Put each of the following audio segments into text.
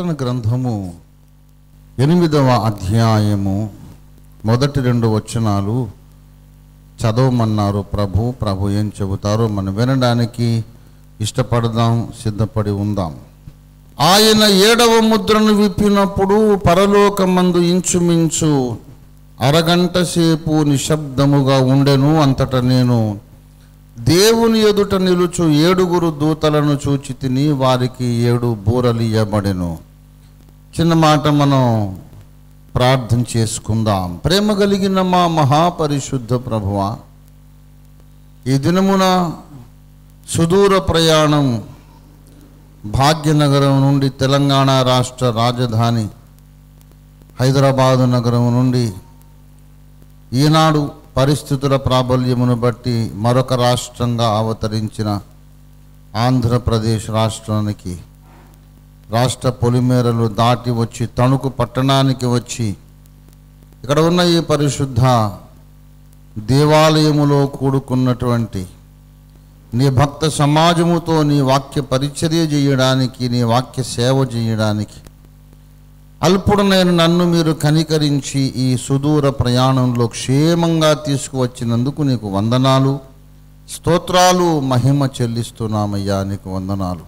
ప్రకటన గ్రంథము ఎనిమిదవ అధ్యాయము మొదటి రెండు వచనాలు చదవమన్నారు ప్రభు ప్రభు ఏం చెబుతారో మనం వినడానికి ఇష్టపడదాం సిద్ధపడి ఉందాం ఆయన ఏడవ ముద్రను విప్పినప్పుడు పరలోకమందు ఇంచుమించు అరగంట సేపు నిశ్శబ్దముగా ఉండెను అంతటా నేను దేవుని ఎదుట నిలుచు ఏడుగురు దూతలను చూచి తిని వారికి ఏడు బూరలు ఇవ్వబడెను చిన్న మాట మనం ప్రార్థన చేసుకుందాం ప్రేమ కలిగిన మా మహాపరిశుద్ధ ప్రభువ ఈ దినమున సుదూర ప్రయాణం భాగ్యనగరం నుండి తెలంగాణ రాష్ట్ర రాజధాని హైదరాబాదు నగరం నుండి ఈనాడు పరిస్థితుల ప్రాబల్యమును బట్టి మరొక రాష్ట్రంగా అవతరించిన ఆంధ్రప్రదేశ్ రాష్ట్రానికి రాష్ట్ర పొలిమేరలు దాటి వచ్చి తణుకు పట్టణానికి వచ్చి ఇక్కడ ఉన్న ఈ పరిశుద్ధ దేవాలయములో కూడుకున్నటువంటి నీ భక్త సమాజముతో నీ వాక్య పరిచర్య చేయడానికి నీ వాక్య సేవ చేయడానికి అల్పుడు నేను నన్ను మీరు కనికరించి ఈ సుదూర ప్రయాణంలో క్షేమంగా తీసుకువచ్చినందుకు నీకు వందనాలు స్తోత్రాలు మహిమ చెల్లిస్తున్నామయ్యా నీకు వందనాలు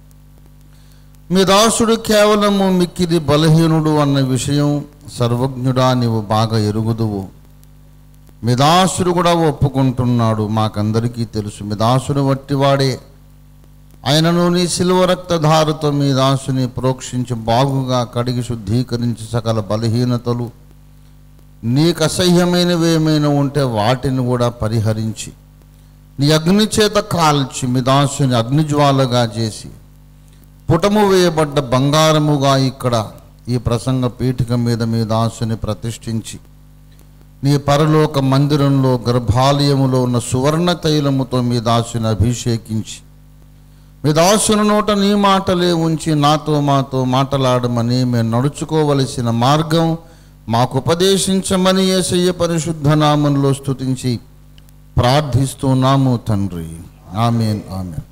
మీ దాసుడు కేవలము మిక్కిది బలహీనుడు అన్న విషయం సర్వజ్ఞుడా నీవు బాగా ఎరుగుదువు మీ దాసుడు కూడా ఒప్పుకుంటున్నాడు మాకందరికీ తెలుసు మీ దాసుడు వట్టివాడే ఆయనను నీ శిలువ రక్తధారతో మీ దాసుని ప్రోక్షించి బాగుగా కడిగి శుద్ధీకరించి సకల బలహీనతలు నీకు అసహ్యమైనవి ఏమైనా ఉంటే వాటిని కూడా పరిహరించి నీ అగ్ని చేత కాల్చి మీ దాసుని అగ్నిజ్వాలగా చేసి పుటము వేయబడ్డ బంగారముగా ఇక్కడ ఈ ప్రసంగ పీఠిక మీద మీ దాసుని ప్రతిష్ఠించి నీ పరలోక మందిరంలో గర్భాలయములో ఉన్న సువర్ణ తైలముతో మీ దాసుని అభిషేకించి మీ దాసుని నోట నీ మాటలే ఉంచి నాతో మాతో మాటలాడమని మేము నడుచుకోవలసిన మార్గం మాకు ఉపదేశించమని ఏసయ్య పరిశుద్ధ నామంలో స్తుతించి ప్రార్థిస్తున్నాము తండ్రి ఆమెన్ ఆమెన్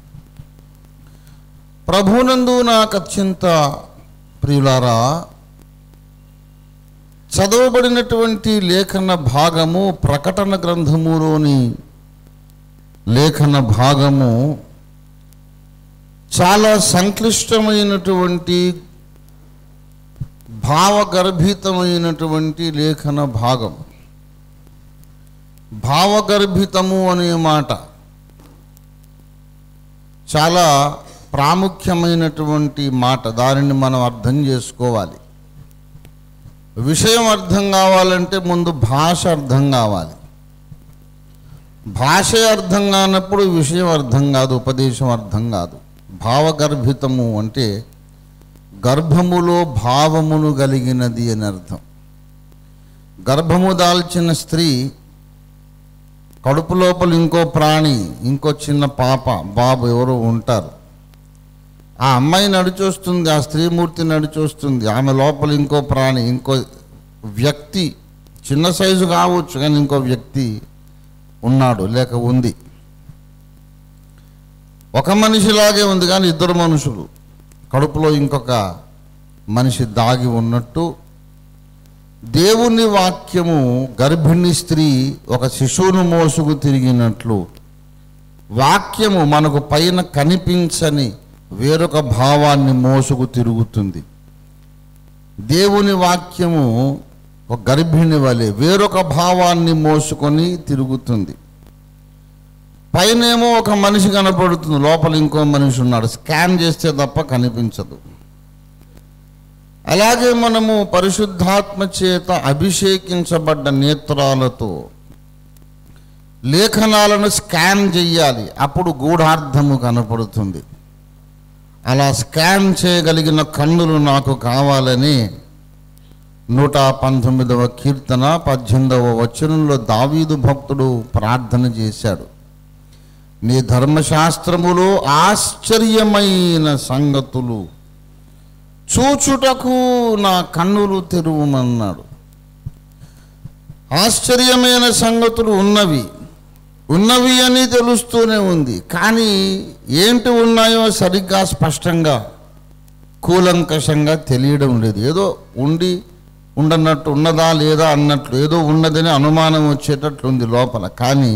ప్రభునందు నాకు అత్యంత ప్రియులారా చదవబడినటువంటి లేఖన భాగము ప్రకటన గ్రంథములోని లేఖన భాగము చాలా సంక్లిష్టమైనటువంటి భావగర్భితమైనటువంటి లేఖన భాగం భావగర్భితము అనే మాట చాలా ప్రాముఖ్యమైనటువంటి మాట దానిని మనం అర్థం చేసుకోవాలి విషయం అర్థం కావాలంటే ముందు భాష అర్థం కావాలి భాష అర్థం కానప్పుడు విషయం అర్థం కాదు ఉపదేశం అర్థం కాదు భావగర్భితము అంటే గర్భములో భావమును కలిగినది అని అర్థం గర్భము దాల్చిన స్త్రీ కడుపు లోపల ఇంకో ప్రాణి ఇంకో చిన్న పాప బాబు ఎవరో ఉంటారు ఆ అమ్మాయి నడిచొస్తుంది ఆ స్త్రీమూర్తి నడిచొస్తుంది ఆమె లోపల ఇంకో ప్రాణి ఇంకో వ్యక్తి చిన్న సైజు కావచ్చు కానీ ఇంకో వ్యక్తి ఉన్నాడు లేక ఉంది ఒక మనిషిలాగే ఉంది కానీ ఇద్దరు మనుషులు కడుపులో ఇంకొక మనిషి దాగి ఉన్నట్టు దేవుని వాక్యము గర్భిణి స్త్రీ ఒక శిశువును మోసుకు తిరిగినట్లు వాక్యము మనకు పైన కనిపించని వేరొక భావాన్ని మోసుకు తిరుగుతుంది దేవుని వాక్యము ఒక గర్భిణి వలె వేరొక భావాన్ని మోసుకొని తిరుగుతుంది పైనేమో ఒక మనిషి కనపడుతుంది లోపల ఇంకో మనిషి ఉన్నాడు స్కాన్ చేస్తే తప్ప కనిపించదు అలాగే మనము పరిశుద్ధాత్మ చేత అభిషేకించబడ్డ నేత్రాలతో లేఖనాలను స్కాన్ చెయ్యాలి అప్పుడు గూఢార్థము కనపడుతుంది అలా స్కాన్ చేయగలిగిన కన్నులు నాకు కావాలని నూట పంతొమ్మిదవ కీర్తన పద్దెనిమిదవ వచనంలో దావీదు భక్తుడు ప్రార్థన చేశాడు నీ ధర్మశాస్త్రములో ఆశ్చర్యమైన సంగతులు చూచుటకు నా కన్నులు తెరువమన్నాడు ఆశ్చర్యమైన సంగతులు ఉన్నవి ఉన్నవి అని తెలుస్తూనే ఉంది కానీ ఏంటి ఉన్నాయో సరిగ్గా స్పష్టంగా కూలంకషంగా తెలియడం లేదు ఏదో ఉండి ఉండనట్టు ఉన్నదా లేదా అన్నట్లు ఏదో ఉన్నదని అనుమానం వచ్చేటట్లు ఉంది లోపల కానీ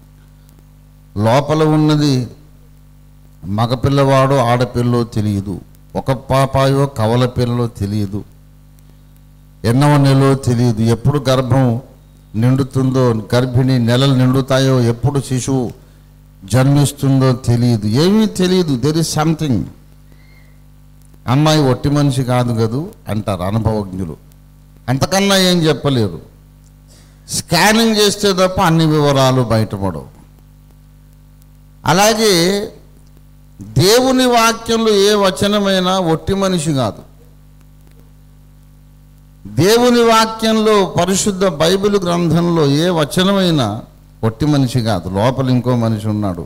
లోపల ఉన్నది మగపిల్లవాడో ఆడపిల్లో తెలియదు ఒక పాపాయో కవల పిల్లలో తెలియదు ఎన్నవ నెలలో తెలియదు ఎప్పుడు గర్భం నిండుతుందో గర్భిణి నెలలు నిండుతాయో ఎప్పుడు శిశువు జన్మిస్తుందో తెలియదు ఏమీ తెలియదు దెర్ ఇస్ సంథింగ్ అమ్మాయి ఒట్టి మనిషి కాదు కదూ అంటారు అనుభవజ్ఞులు అంతకన్నా ఏం చెప్పలేరు స్కానింగ్ చేస్తే తప్ప అన్ని వివరాలు బయటపడవు అలాగే దేవుని వాక్యంలో ఏ వచనమైనా ఒట్టి మనిషి కాదు దేవుని వాక్యంలో పరిశుద్ధ బైబిల్ గ్రంథంలో ఏ వచనమైనా ఒట్టి మనిషి కాదు లోపల ఇంకో మనిషి ఉన్నాడు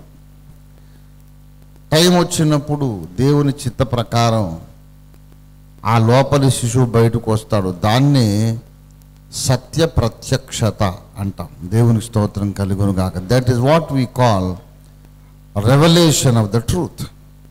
టైం వచ్చినప్పుడు దేవుని చిత్త ప్రకారం ఆ లోపలి శిశువు బయటకు వస్తాడు దాన్నే సత్య ప్రత్యక్షత అంటాం దేవునికి స్తోత్రం కలుగును గాక that is what we call revolution of the truth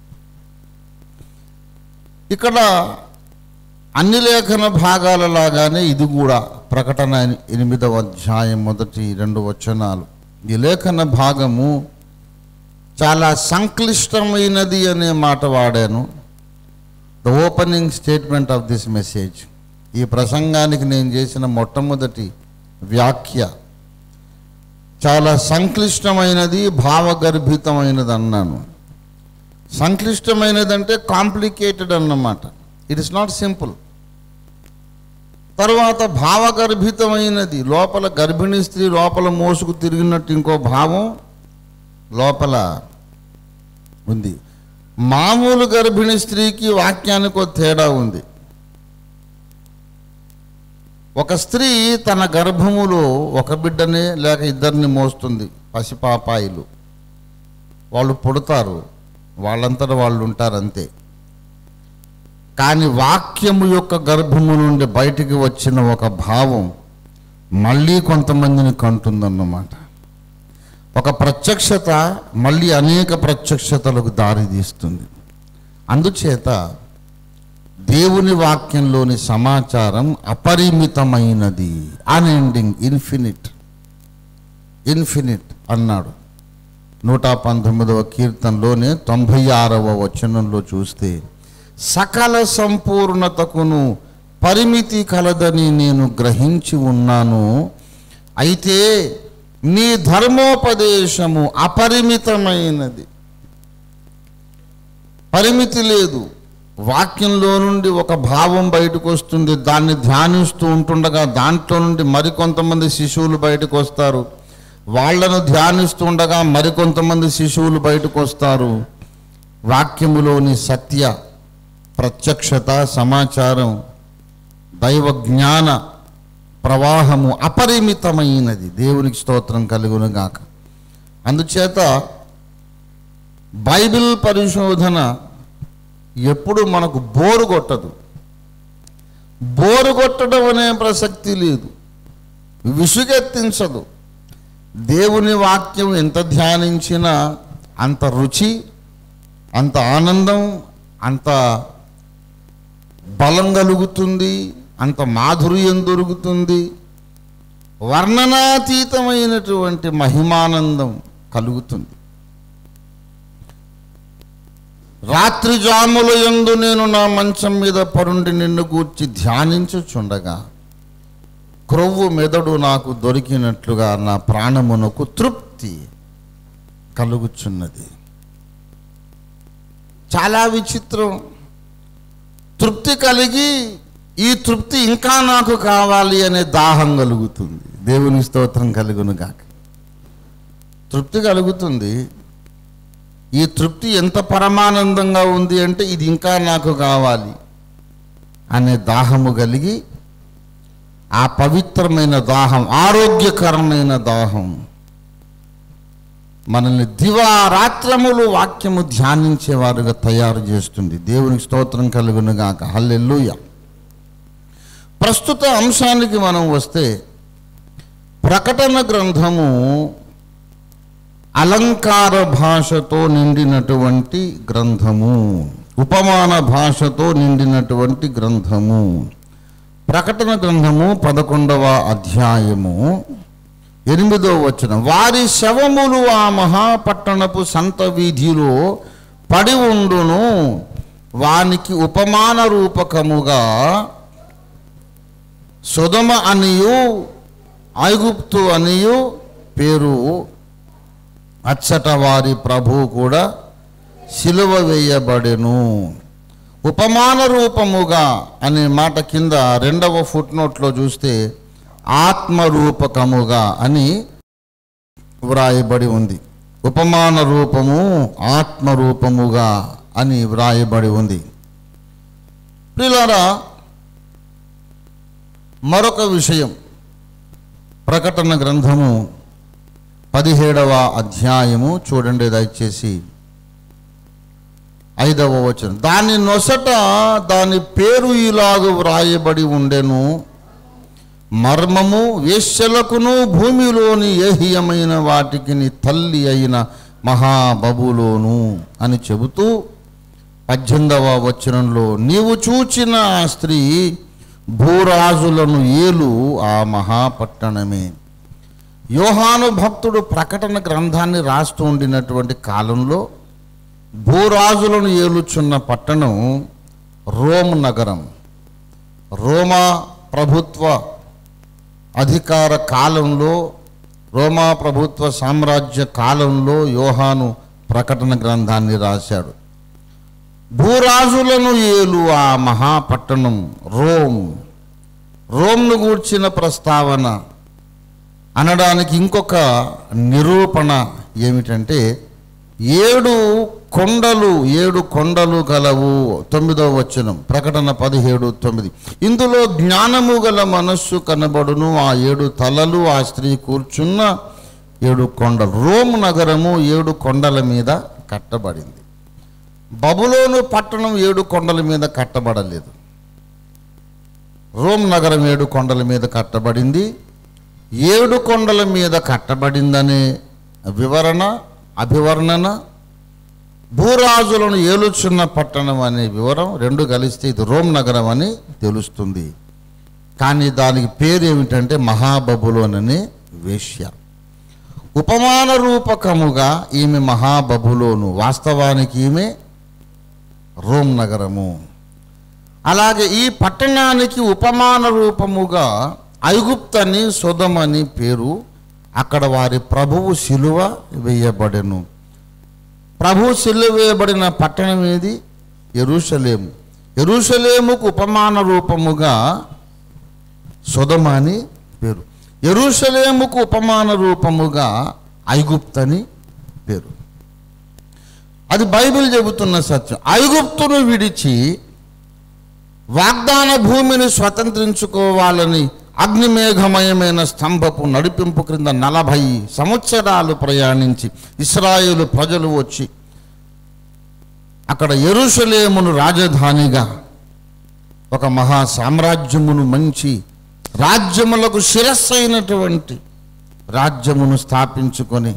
ఇక్కడ అన్ని లేఖన భాగాల లాగానే ఇది కూడా ప్రకటన ఎనిమిదవ అధ్యాయం మొదటి రెండు వచనాలు ఈ లేఖన భాగము చాలా సంక్లిష్టమైనది అనే మాట వాడాను the opening statement of this message ఈ ప్రసంగానికి నేను చేసిన మొట్టమొదటి వ్యాఖ్య చాలా సంక్లిష్టమైనది భావగర్భితమైనది అన్నాను సంక్లిష్టమైనదంటే కాంప్లికేటెడ్ అన్నమాట ఇట్ ఇస్ నాట్ సింపుల్ తర్వాత భావగర్భితమైనది లోపల గర్భిణీ స్త్రీ లోపల మోసుకు తిరిగినట్టు ఇంకో భావం లోపల ఉంది మామూలు గర్భిణీ స్త్రీకి వాక్యానికి ఒక తేడా ఉంది ఒక స్త్రీ తన గర్భములో ఒక బిడ్డనే లేక ఇద్దరిని మోస్తుంది పసిపాపాయిలు వాళ్ళు పుడతారు వాళ్ళంతట వాళ్ళు ఉంటారు అంతే కానీ వాక్యము యొక్క గర్భము నుండి బయటికి వచ్చిన ఒక భావం మళ్ళీ కొంతమందిని కంటుందన్నమాట ఒక ప్రత్యక్షత మళ్ళీ అనేక ప్రత్యక్షతలకు దారితీస్తుంది అందుచేత దేవుని వాక్యంలోని సమాచారం అపరిమితమైనది అన్ఎండింగ్ ఇన్ఫినిట్ ఇన్ఫినిట్ అన్నాడు నూట పంతొమ్మిదవ కీర్తనలోనే తొంభై ఆరవ వచనంలో చూస్తే సకల సంపూర్ణతకును పరిమితి కలదని నేను గ్రహించి ఉన్నాను అయితే నీ ధర్మోపదేశము అపరిమితమైనది పరిమితి లేదు వాక్యంలో నుండి ఒక భావం బయటకు వస్తుంది దాన్ని ధ్యానిస్తూ ఉంటుండగా దాంట్లో నుండి మరికొంతమంది శిశువులు బయటకు వస్తారు వాళ్ళను ధ్యానిస్తుండగా మరికొంతమంది శిశువులు బయటకు వస్తారు వాక్యములోని సత్య ప్రత్యక్షత సమాచారం దైవ జ్ఞాన ప్రవాహము అపరిమితమైనది దేవునికి స్తోత్రం కలుగును గాక అందుచేత బైబిల్ పరిశోధన ఎప్పుడు మనకు బోరు కొట్టదు బోరు కొట్టడం అనే ప్రసక్తి లేదు విసుగెత్తించదు దేవుని వాక్యం ఎంత ధ్యానించినా అంత రుచి అంత ఆనందం అంత బలం కలుగుతుంది అంత మాధుర్యం దొరుకుతుంది వర్ణనాతీతమైనటువంటి మహిమానందం కలుగుతుంది రాత్రి జాముల యందు నేను నా మంచం మీద పరుండి నిన్ను గూర్చి ధ్యానించుచుండగా క్రొవ్వు మెదడు నాకు దొరికినట్లుగా నా ప్రాణమునకు తృప్తి కలుగుచున్నది చాలా విచిత్రం తృప్తి కలిగి ఈ తృప్తి ఇంకా నాకు కావాలి అనే దాహం కలుగుతుంది దేవుని స్తోత్రం కలుగును గాక తృప్తి కలుగుతుంది ఈ తృప్తి ఎంత పరమానందంగా ఉంది అంటే ఇది ఇంకా నాకు కావాలి అనే దాహము కలిగి ఆ పవిత్రమైన దాహం ఆరోగ్యకరమైన దాహం మనల్ని దివారాత్రములు వాక్యము ధ్యానించేవారుగా తయారు చేస్తుంది దేవునికి స్తోత్రం కలుగును గాక హల్లెలూయ ప్రస్తుత అంశానికి మనం వస్తే ప్రకటన గ్రంథము అలంకార భాషతో నిండినటువంటి గ్రంథము ఉపమాన భాషతో నిండినటువంటి గ్రంథము ప్రకటన గ్రంథము పదకొండవ అధ్యాయము ఎనిమిదో వచనం వారి శవములు ఆ మహాపట్టణపు సంత వీధిలో పడి ఉండును వానికి ఉపమాన రూపకముగా సుధమ అనియు ఐగుప్తు అనియు పేరు అచ్చట వారి ప్రభు కూడా సిలువ వేయబడెను ఉపమాన రూపముగా అనే మాట కింద రెండవ ఫుట్ నోట్లో చూస్తే ఆత్మరూపకముగా అని వ్రాయబడి ఉంది ఉపమాన రూపము ఆత్మరూపముగా అని వ్రాయబడి ఉంది ప్రిలారా మరొక విషయం ప్రకటన గ్రంథము పదిహేడవ అధ్యాయము చూడండి దయచేసి ఐదవ వచనం దాని నొసట దాని పేరు ఇలాగు వ్రాయబడి ఉండెను మర్మము వేశ్యలకును భూమిలోని ఏహియమైన వాటికి నీ తల్లి అయిన మహాబబులోను అని చెబుతూ పద్దెనిమిదవ వచనంలో నీవు చూచిన ఆ స్త్రీ భూరాజులను ఏలు ఆ మహాపట్టణమే యోహాను భక్తుడు ప్రకటన గ్రంథాన్ని రాస్తూ ఉండినటువంటి కాలంలో భూరాజులను ఏలుచున్న పట్టణం రోమ్ నగరం రోమా ప్రభుత్వ అధికార కాలంలో రోమా ప్రభుత్వ సామ్రాజ్య కాలంలో యోహాను ప్రకటన గ్రంథాన్ని రాశాడు భూరాజులను ఏలు ఆ మహాపట్టణం రోమ్ రోమ్ను గూర్చిన ప్రస్తావన అనడానికి ఇంకొక నిరూపణ ఏమిటంటే ఏడు కొండలు ఏడు కొండలు గలవు తొమ్మిదవ వచనం ప్రకటన పదిహేడు తొమ్మిది ఇందులో జ్ఞానము గల మనస్సు కనబడును ఆ ఏడు తలలు ఆ స్త్రీ కూర్చున్న ఏడు కొండలు రోమ్ నగరము ఏడు కొండల మీద కట్టబడింది బబులోను పట్టణం ఏడు కొండల మీద కట్టబడలేదు రోమ్ నగరం ఏడు కొండల మీద కట్టబడింది ఏడు కొండల మీద కట్టబడిందనే వివరణ అభివర్ణన భూరాజులను ఏలుచున్న పట్టణం అనే వివరం రెండు కలిస్తే ఇది రోమ్ నగరం అని తెలుస్తుంది కానీ దానికి పేరు ఏమిటంటే మహాబబులోన్ అనే వేశ్య ఉపమాన రూపకముగా ఈమె మహాబబులోను వాస్తవానికి ఈమె రోమ్ నగరము అలాగే ఈ పట్టణానికి ఉపమాన రూపముగా ఐగుప్తని సుధమని పేరు అక్కడ వారి ప్రభువు శిలువ వేయబడెను ప్రభు శిలువ వేయబడిన పట్టణం ఏది ఎరుషలేము ఎరుషలేముకు ఉపమాన రూపముగా సుధమ అని పేరు ఎరుషలేముకు ఉపమాన రూపముగా ఐగుప్తని పేరు అది బైబిల్ చెబుతున్న సత్యం ఐగుప్తును విడిచి వాగ్దాన భూమిని స్వతంత్రించుకోవాలని అగ్నిమేఘమయమైన స్తంభపు నడిపింపు క్రింద నలభై సంవత్సరాలు ప్రయాణించి ఇస్రాయేలు ప్రజలు వచ్చి అక్కడ ఎరుషలేమును రాజధానిగా ఒక మహా సామ్రాజ్యమును మంచి రాజ్యములకు శిరస్సైనటువంటి రాజ్యమును స్థాపించుకొని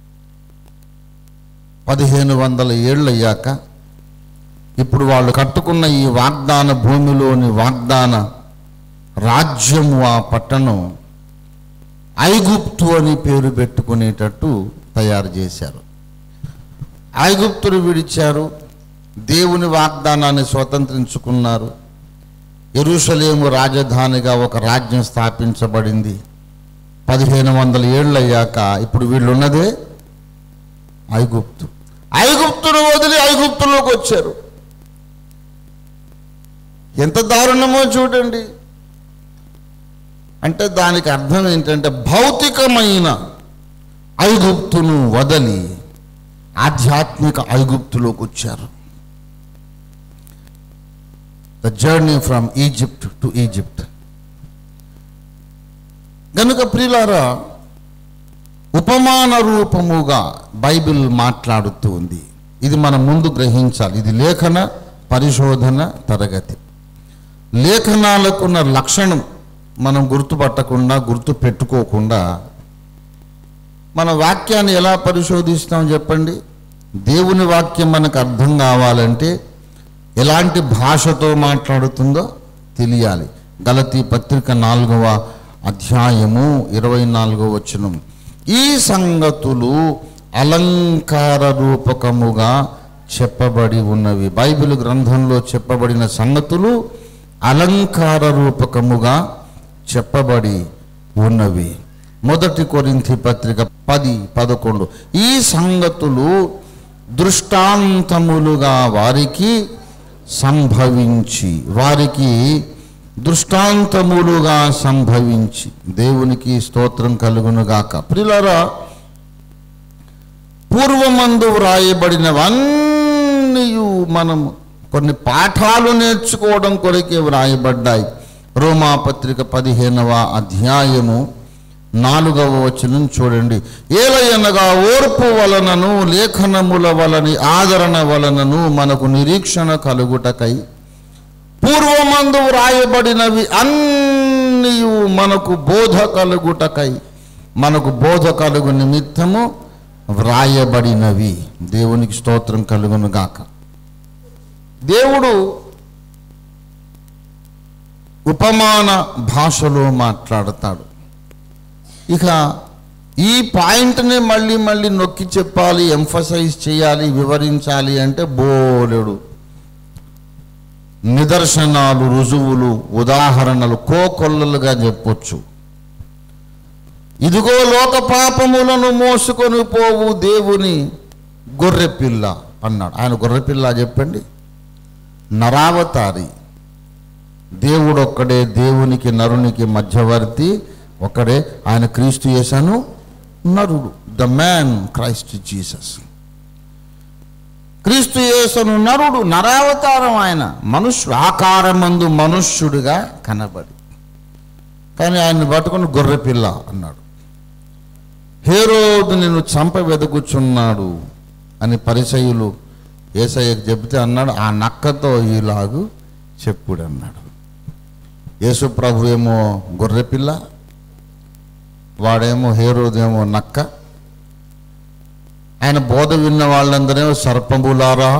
పదిహేను వందల ఏళ్ళయ్యాక ఇప్పుడు వాళ్ళు కట్టుకున్న ఈ వాగ్దాన భూమిలోని వాగ్దాన రాజ్యము ఆ పట్టణం ఐగుప్తు అని పేరు పెట్టుకునేటట్టు తయారు చేశారు ఐగుప్తును విడిచారు దేవుని వాగ్దానాన్ని స్వతంత్రించుకున్నారు ఎరుషలేము రాజధానిగా ఒక రాజ్యం స్థాపించబడింది పదిహేను వందల ఏళ్ళు అయ్యాక ఇప్పుడు వీళ్ళు ఉన్నదే ఐగుప్తు ఐగుప్తును వదిలి ఐగుప్తులోకి వచ్చారు ఎంత దారుణమో చూడండి అంటే దానికి అర్థం ఏంటంటే భౌతికమైన ఐగుప్తును వదలి ఆధ్యాత్మిక ఐగుప్తులోకి వచ్చారు the journey from Egypt to Egypt గనుక ప్రియులారా ఉపమాన రూపముగా బైబిల్ మాట్లాడుతూ ఉంది ఇది మనం ముందు గ్రహించాలి ఇది లేఖన పరిశోధన తరగతి లేఖనాలకున్న లక్షణం మనం గుర్తుపట్టకుండా గుర్తు పెట్టుకోకుండా మన వాక్యాన్ని ఎలా పరిశోధిస్తాం చెప్పండి దేవుని వాక్యం మనకు అర్థం కావాలంటే ఎలాంటి భాషతో మాట్లాడుతుందో తెలియాలి గలతీ పత్రిక నాలుగవ అధ్యాయము ఇరవై నాలుగవ వచనం ఈ సంగతులు అలంకార రూపకముగా చెప్పబడి ఉన్నవి బైబిల్ గ్రంథంలో చెప్పబడిన సంగతులు అలంకార రూపకముగా చెప్పబడి ఉన్నవి మొదటి కొరింథీ పత్రిక పది పదకొండు ఈ సంగతులు దృష్టాంతములుగా వారికి సంభవించి వారికి దృష్టాంతములుగా సంభవించి దేవునికి స్తోత్రం కలుగునుగాక ప్రిలరా పూర్వమందు వ్రాయబడినవన్నీ మనం కొన్ని పాఠాలు నేర్చుకోవడం కొరకే వ్రాయబడ్డాయి రోమాపత్రిక పదిహేనవ అధ్యాయము నాలుగవ వచనం చూడండి ఏలయనగా ఓర్పు వలనను లేఖనముల వలని ఆదరణ వలనను మనకు నిరీక్షణ కలుగుటకై పూర్వమందు వ్రాయబడినవి అన్నీ మనకు బోధ కలుగుటకై మనకు బోధ కలుగు నిమిత్తము వ్రాయబడినవి దేవునికి స్తోత్రం కలుగును గాక దేవుడు ఉపమాన భాషలో మాట్లాడతాడు ఇక ఈ పాయింట్ని మళ్ళీ మళ్ళీ నొక్కి చెప్పాలి ఎంఫసైజ్ చేయాలి వివరించాలి అంటే బోలెడు నిదర్శనాలు రుజువులు ఉదాహరణలు కోకొల్లలుగా చెప్పొచ్చు ఇదిగో లోక పాపములను మోసుకొని పోవు దేవుని గొర్రెపిల్ల అన్నాడు ఆయన గొర్రెపిల్ల చెప్పండి నరావతారి దేవుడు ఒక్కడే దేవునికి నరునికి మధ్యవర్తి ఒక్కడే ఆయన క్రీస్తు యేసను నరుడు ద మ్యాన్ క్రైస్ట్ జీసస్ క్రీస్తు యేసను నరుడు నరావతారం ఆయన మనుష్యు ఆకారమందు మనుష్యుడిగా కనబడి కానీ ఆయన్ని పట్టుకుని గొర్రెపిల్ల అన్నాడు హేరోదు నిన్ను చంప వెతుకుచున్నాడు అని పరిచయులు ఏసయ్యకు చెబితే అన్నాడు ఆ నక్కతో ఈలాగు చెప్పుడు అన్నాడు యేసు ప్రభు ఏమో గొర్రెపిల్ల వాడేమో హేరోదేమో నక్క ఆయన బోధ విన్న వాళ్ళందరేమో సర్పములారా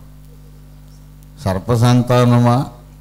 సర్ప సంతానమా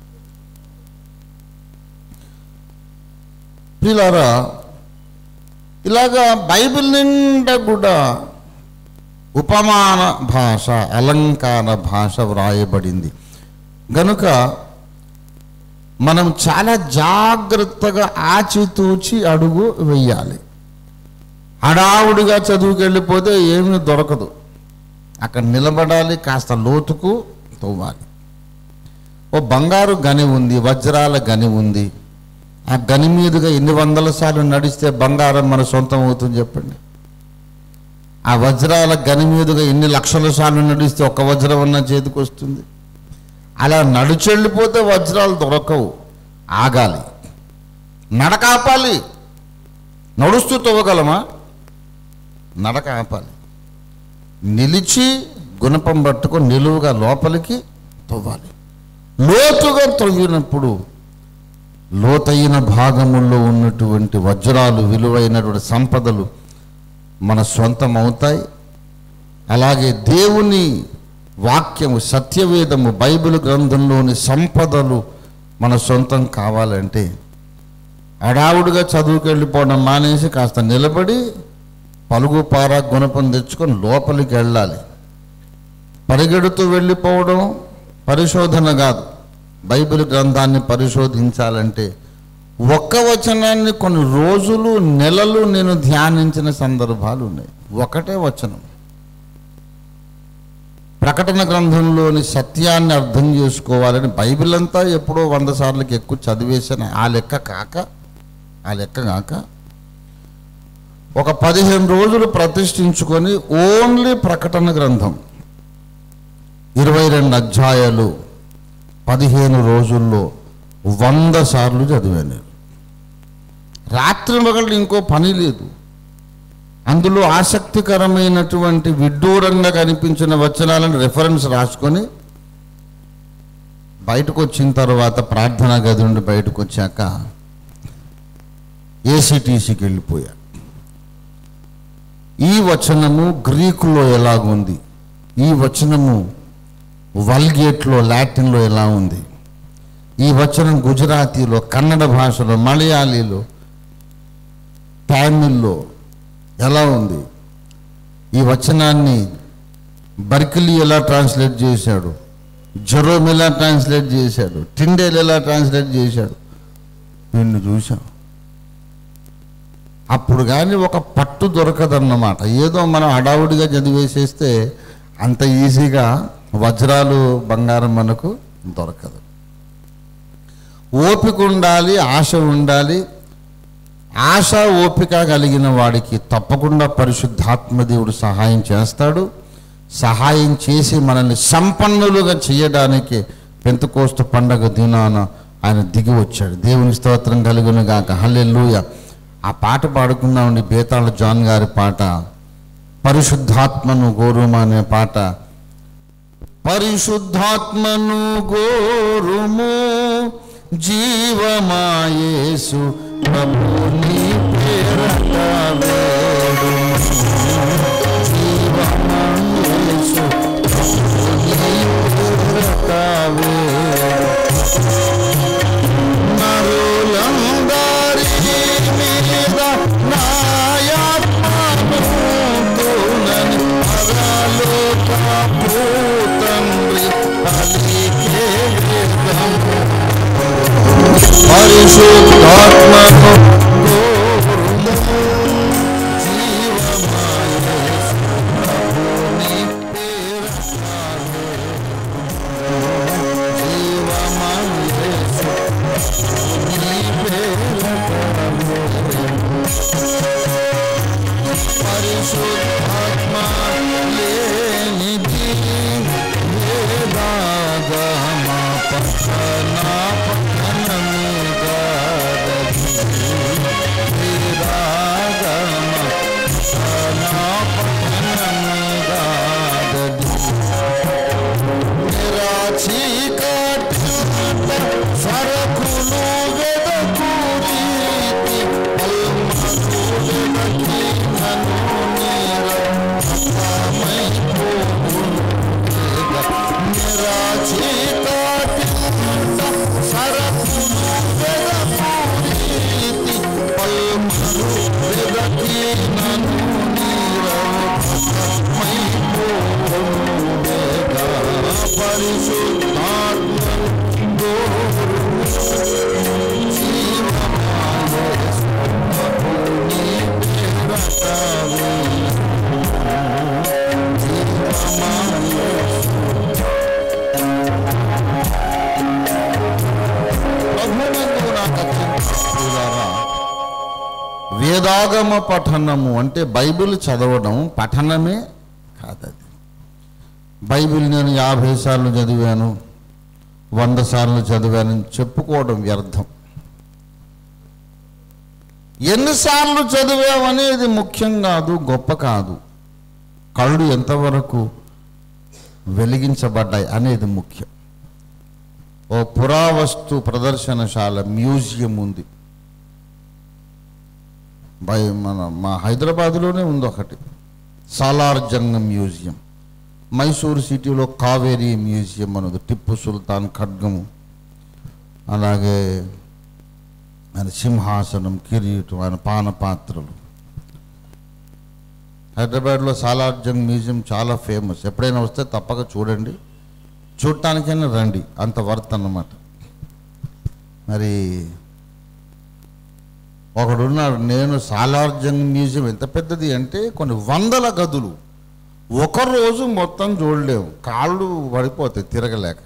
పిల్లారా ఇలాగా బైబిల్ నిండా కూడా ఉపమాన భాష అలంకార భాష వ్రాయబడింది గనుక మనం చాలా జాగ్రత్తగా ఆచితూచి అడుగు వెయ్యాలి హడావుడిగా చదువుకు వెళ్ళిపోతే ఏమీ దొరకదు అక్కడ నిలబడాలి కాస్త లోతుకు తవ్వాలి ఓ బంగారు గని ఉంది వజ్రాల గని ఉంది ఆ గని మీదుగా ఎన్ని వందల సార్లు నడిస్తే బంగారం మన సొంతం అవుతుంది చెప్పండి ఆ వజ్రాల గని మీదుగా ఎన్ని లక్షల సార్లు నడిస్తే ఒక్క వజ్రం ఉన్న చేతికి వస్తుంది అలా నడిచెళ్ళిపోతే వజ్రాలు దొరకవు ఆగాలి నడక ఆపాలి నడుస్తూ తవ్వగలమా నడక ఆపాలి నిలిచి గుణపం పట్టుకొని నిలువుగా లోపలికి తవ్వాలి లోతుగా తవ్వినప్పుడు లోతైన భాగముల్లో ఉన్నటువంటి వజ్రాలు విలువైనటువంటి సంపదలు మన సొంతం అవుతాయి అలాగే దేవుని వాక్యము సత్యవేదము బైబిల్ గ్రంథంలోని సంపదలు మన సొంతం కావాలంటే అడావుడిగా చదువుకు వెళ్ళిపోవడం మానేసి కాస్త నిలబడి పలుగు పార గుణపం తెచ్చుకొని లోపలికి వెళ్ళాలి పరిగెడుతూ వెళ్ళిపోవడం పరిశోధన కాదు బైబిల్ గ్రంథాన్ని పరిశోధించాలంటే ఒక్క వచనాన్ని కొన్ని రోజులు నెలలు నేను ధ్యానించిన సందర్భాలు ఉన్నాయి ఒకటే వచనం ప్రకటన గ్రంథంలోని సత్యాన్ని అర్థం చేసుకోవాలని బైబిల్ అంతా ఎప్పుడో వంద సార్లకి ఎక్కువ చదివేసాను ఆ లెక్క కాక ఆ లెక్క కాక ఒక పదిహేను రోజులు ప్రతిష్ఠించుకొని ఓన్లీ ప్రకటన గ్రంథం ఇరవై రెండు అధ్యాయాలు పదిహేను రోజుల్లో వంద సార్లు చదివాను నేను రాత్రి మగళ్ళు ఇంకో పని లేదు అందులో ఆసక్తికరమైనటువంటి విడ్డూరంగా కనిపించిన వచనాలను రెఫరెన్స్ రాసుకొని బయటకు వచ్చిన తర్వాత ప్రార్థనా గది నుండి బయటకు వచ్చాక ఏసీటీసీకి వెళ్ళిపోయా ఈ వచనము గ్రీకులో ఎలాగుంది ఈ వచనము వల్గేట్లో లాటిన్లో ఎలా ఉంది ఈ వచనం గుజరాతీలో కన్నడ భాషలో మలయాళీలో తమిళ్లో ఎలా ఉంది ఈ వచనాన్ని బర్కిలీ ఎలా ట్రాన్స్లేట్ చేశాడు జెరోమ్ ఎలా ట్రాన్స్లేట్ చేశాడు టిండేల్ ఎలా ట్రాన్స్లేట్ చేశాడు వీడిని చూశాం అప్పుడు కానీ ఒక పట్టు దొరకదన్నమాట ఏదో మనం హడావుడిగా చదివేసేస్తే అంత ఈజీగా వజ్రాలు బంగారం మనకు దొరకదు ఓపిక ఉండాలి ఆశ ఉండాలి ఆశ ఓపిక కలిగిన వాడికి తప్పకుండా పరిశుద్ధాత్మ దేవుడు సహాయం చేస్తాడు సహాయం చేసి మనల్ని సంపన్నులుగా చేయడానికి పెంతకోస్తు పండగ దినాన ఆయన దిగి వచ్చాడు దేవుని స్తోత్రం కలుగును గాక హల్లెలూయ ఆ పాట పాడుకుందామండి బేతాళ జాన్ గారి పాట పరిశుద్ధాత్మను గోరుమ అనే పాట పరిశుద్ధాత్మను గోరుము జీవమాయేసు ప్రభుని పేరట వేడుము. జీవమాయేసు ప్రభుని పేరట వేడుము. నరులందరి మీద నాయాత్మను తోనని పరలోక భూతండ్రి పలికే వేదము. పరిశుద్ధాత్మను గోరుము జీవమాయేసు ప్రభుని పేరట జీవమాయేసు పరిశుద్ధాత్మ లేనిది వేదాగమ పఠన పఠనము కాదది వేదాగమ పఠన పఠనము కాదది నిరాచీకటి సరకులు వెదకూరీతి అల్మను వెదకి నన్ను నిరాచీకటి సరకులు వెదకూరీతి అల్మను వెదకి నన్ను వేదాగమ పఠనము అంటే బైబిల్ చదవడం పఠనమే కాదది బైబిల్ నేను యాభై సార్లు చదివాను వంద సార్లు చదివాను చెప్పుకోవడం వ్యర్థం ఎన్నిసార్లు చదివామనేది ముఖ్యం కాదు గొప్ప కాదు కళ్ళు ఎంతవరకు వెలిగించబడ్డాయి అనేది ముఖ్యం ఓ పురావస్తు ప్రదర్శనశాల మ్యూజియం ఉంది బై మన మా హైదరాబాద్లోనే ఉంది ఒకటి సాలార్ జంగ్ మ్యూజియం మైసూరు సిటీలో కావేరీ మ్యూజియం అనేది టిప్పు సుల్తాన్ ఖడ్గము అలాగే ఆయన సింహాసనం కిరీటం ఆయన పానపాత్రలు హైదరాబాద్లో సాలార్ జంగ్ మ్యూజియం చాలా ఫేమస్ ఎప్పుడైనా వస్తే తప్పక చూడండి చూడటానికైనా రండి అంత వర్త్ అన్నమాట మరి ఒకడున్నాడు నేను సాలార్జంగ్ మ్యూజియం ఎంత పెద్దది అంటే కొన్ని వందల గదులు ఒక రోజు మొత్తం చూడలేము కాళ్ళు పడిపోతాయి తిరగలేక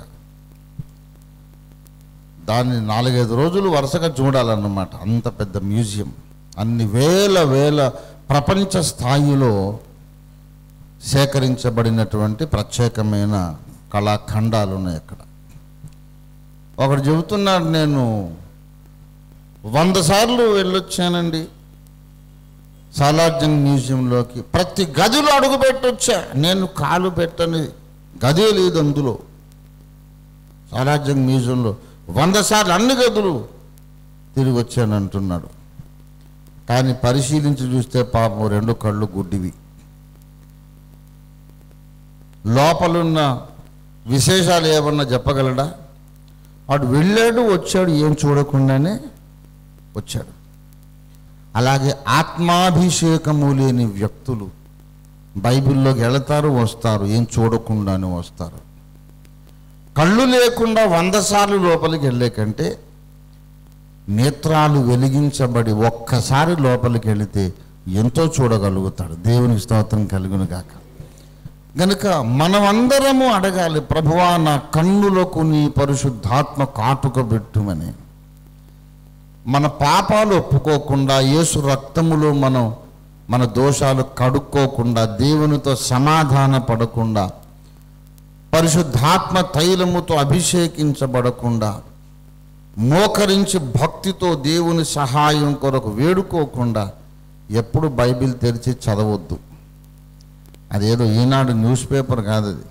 దాన్ని నాలుగైదు రోజులు వరుసగా చూడాలన్నమాట అంత పెద్ద మ్యూజియం అన్ని వేల వేల ప్రపంచ స్థాయిలో సేకరించబడినటువంటి ప్రత్యేకమైన కళాఖండాలు ఉన్నాయి అక్కడ ఒకడు చెబుతున్నాడు నేను వంద సార్లు వెళ్ళొచ్చానండి సాలార్జంగ్ మ్యూజియంలోకి ప్రతి గదిలో అడుగు పెట్టొచ్చా నేను కాలు పెట్టని గదే లేదు అందులో సాలార్జంగ్ మ్యూజియంలో వంద సార్లు అన్ని గదులు తిరిగి వచ్చాను అంటున్నాడు కానీ పరిశీలించి చూస్తే పాపం రెండు కళ్ళు గుడ్డివి లోపలున్న విశేషాలు ఏమన్నా చెప్పగలడా వాడు వెళ్ళాడు వచ్చాడు ఏం చూడకుండానే వచ్చాడు అలాగే ఆత్మాభిషేకము లేని వ్యక్తులు బైబిల్లోకి వెళతారు వస్తారు ఏం చూడకుండానే వస్తారు కళ్ళు లేకుండా వంద సార్లు లోపలికి వెళ్ళే కంటే నేత్రాలు వెలిగించబడి ఒక్కసారి లోపలికి వెళితే ఎంతో చూడగలుగుతాడు దేవునికి స్తోత్రం కలుగును గాక గనుక మనమందరము అడగాలి ప్రభువా నా కన్నులకు నీ పరిశుద్ధాత్మ కాటుక పెట్టుమని మన పాపాలు ఒప్పుకోకుండా యేసు రక్తములో మనం మన దోషాలు కడుక్కోకుండా దేవునితో సమాధాన పడకుండా పరిశుద్ధాత్మ తైలముతో అభిషేకించబడకుండా మోకరించి భక్తితో దేవుని సహాయం కొరకు వేడుకోకుండా ఎప్పుడు బైబిల్ తెరిచి చదవద్దు అదేదో ఈనాడు న్యూస్ పేపర్ కాదు అది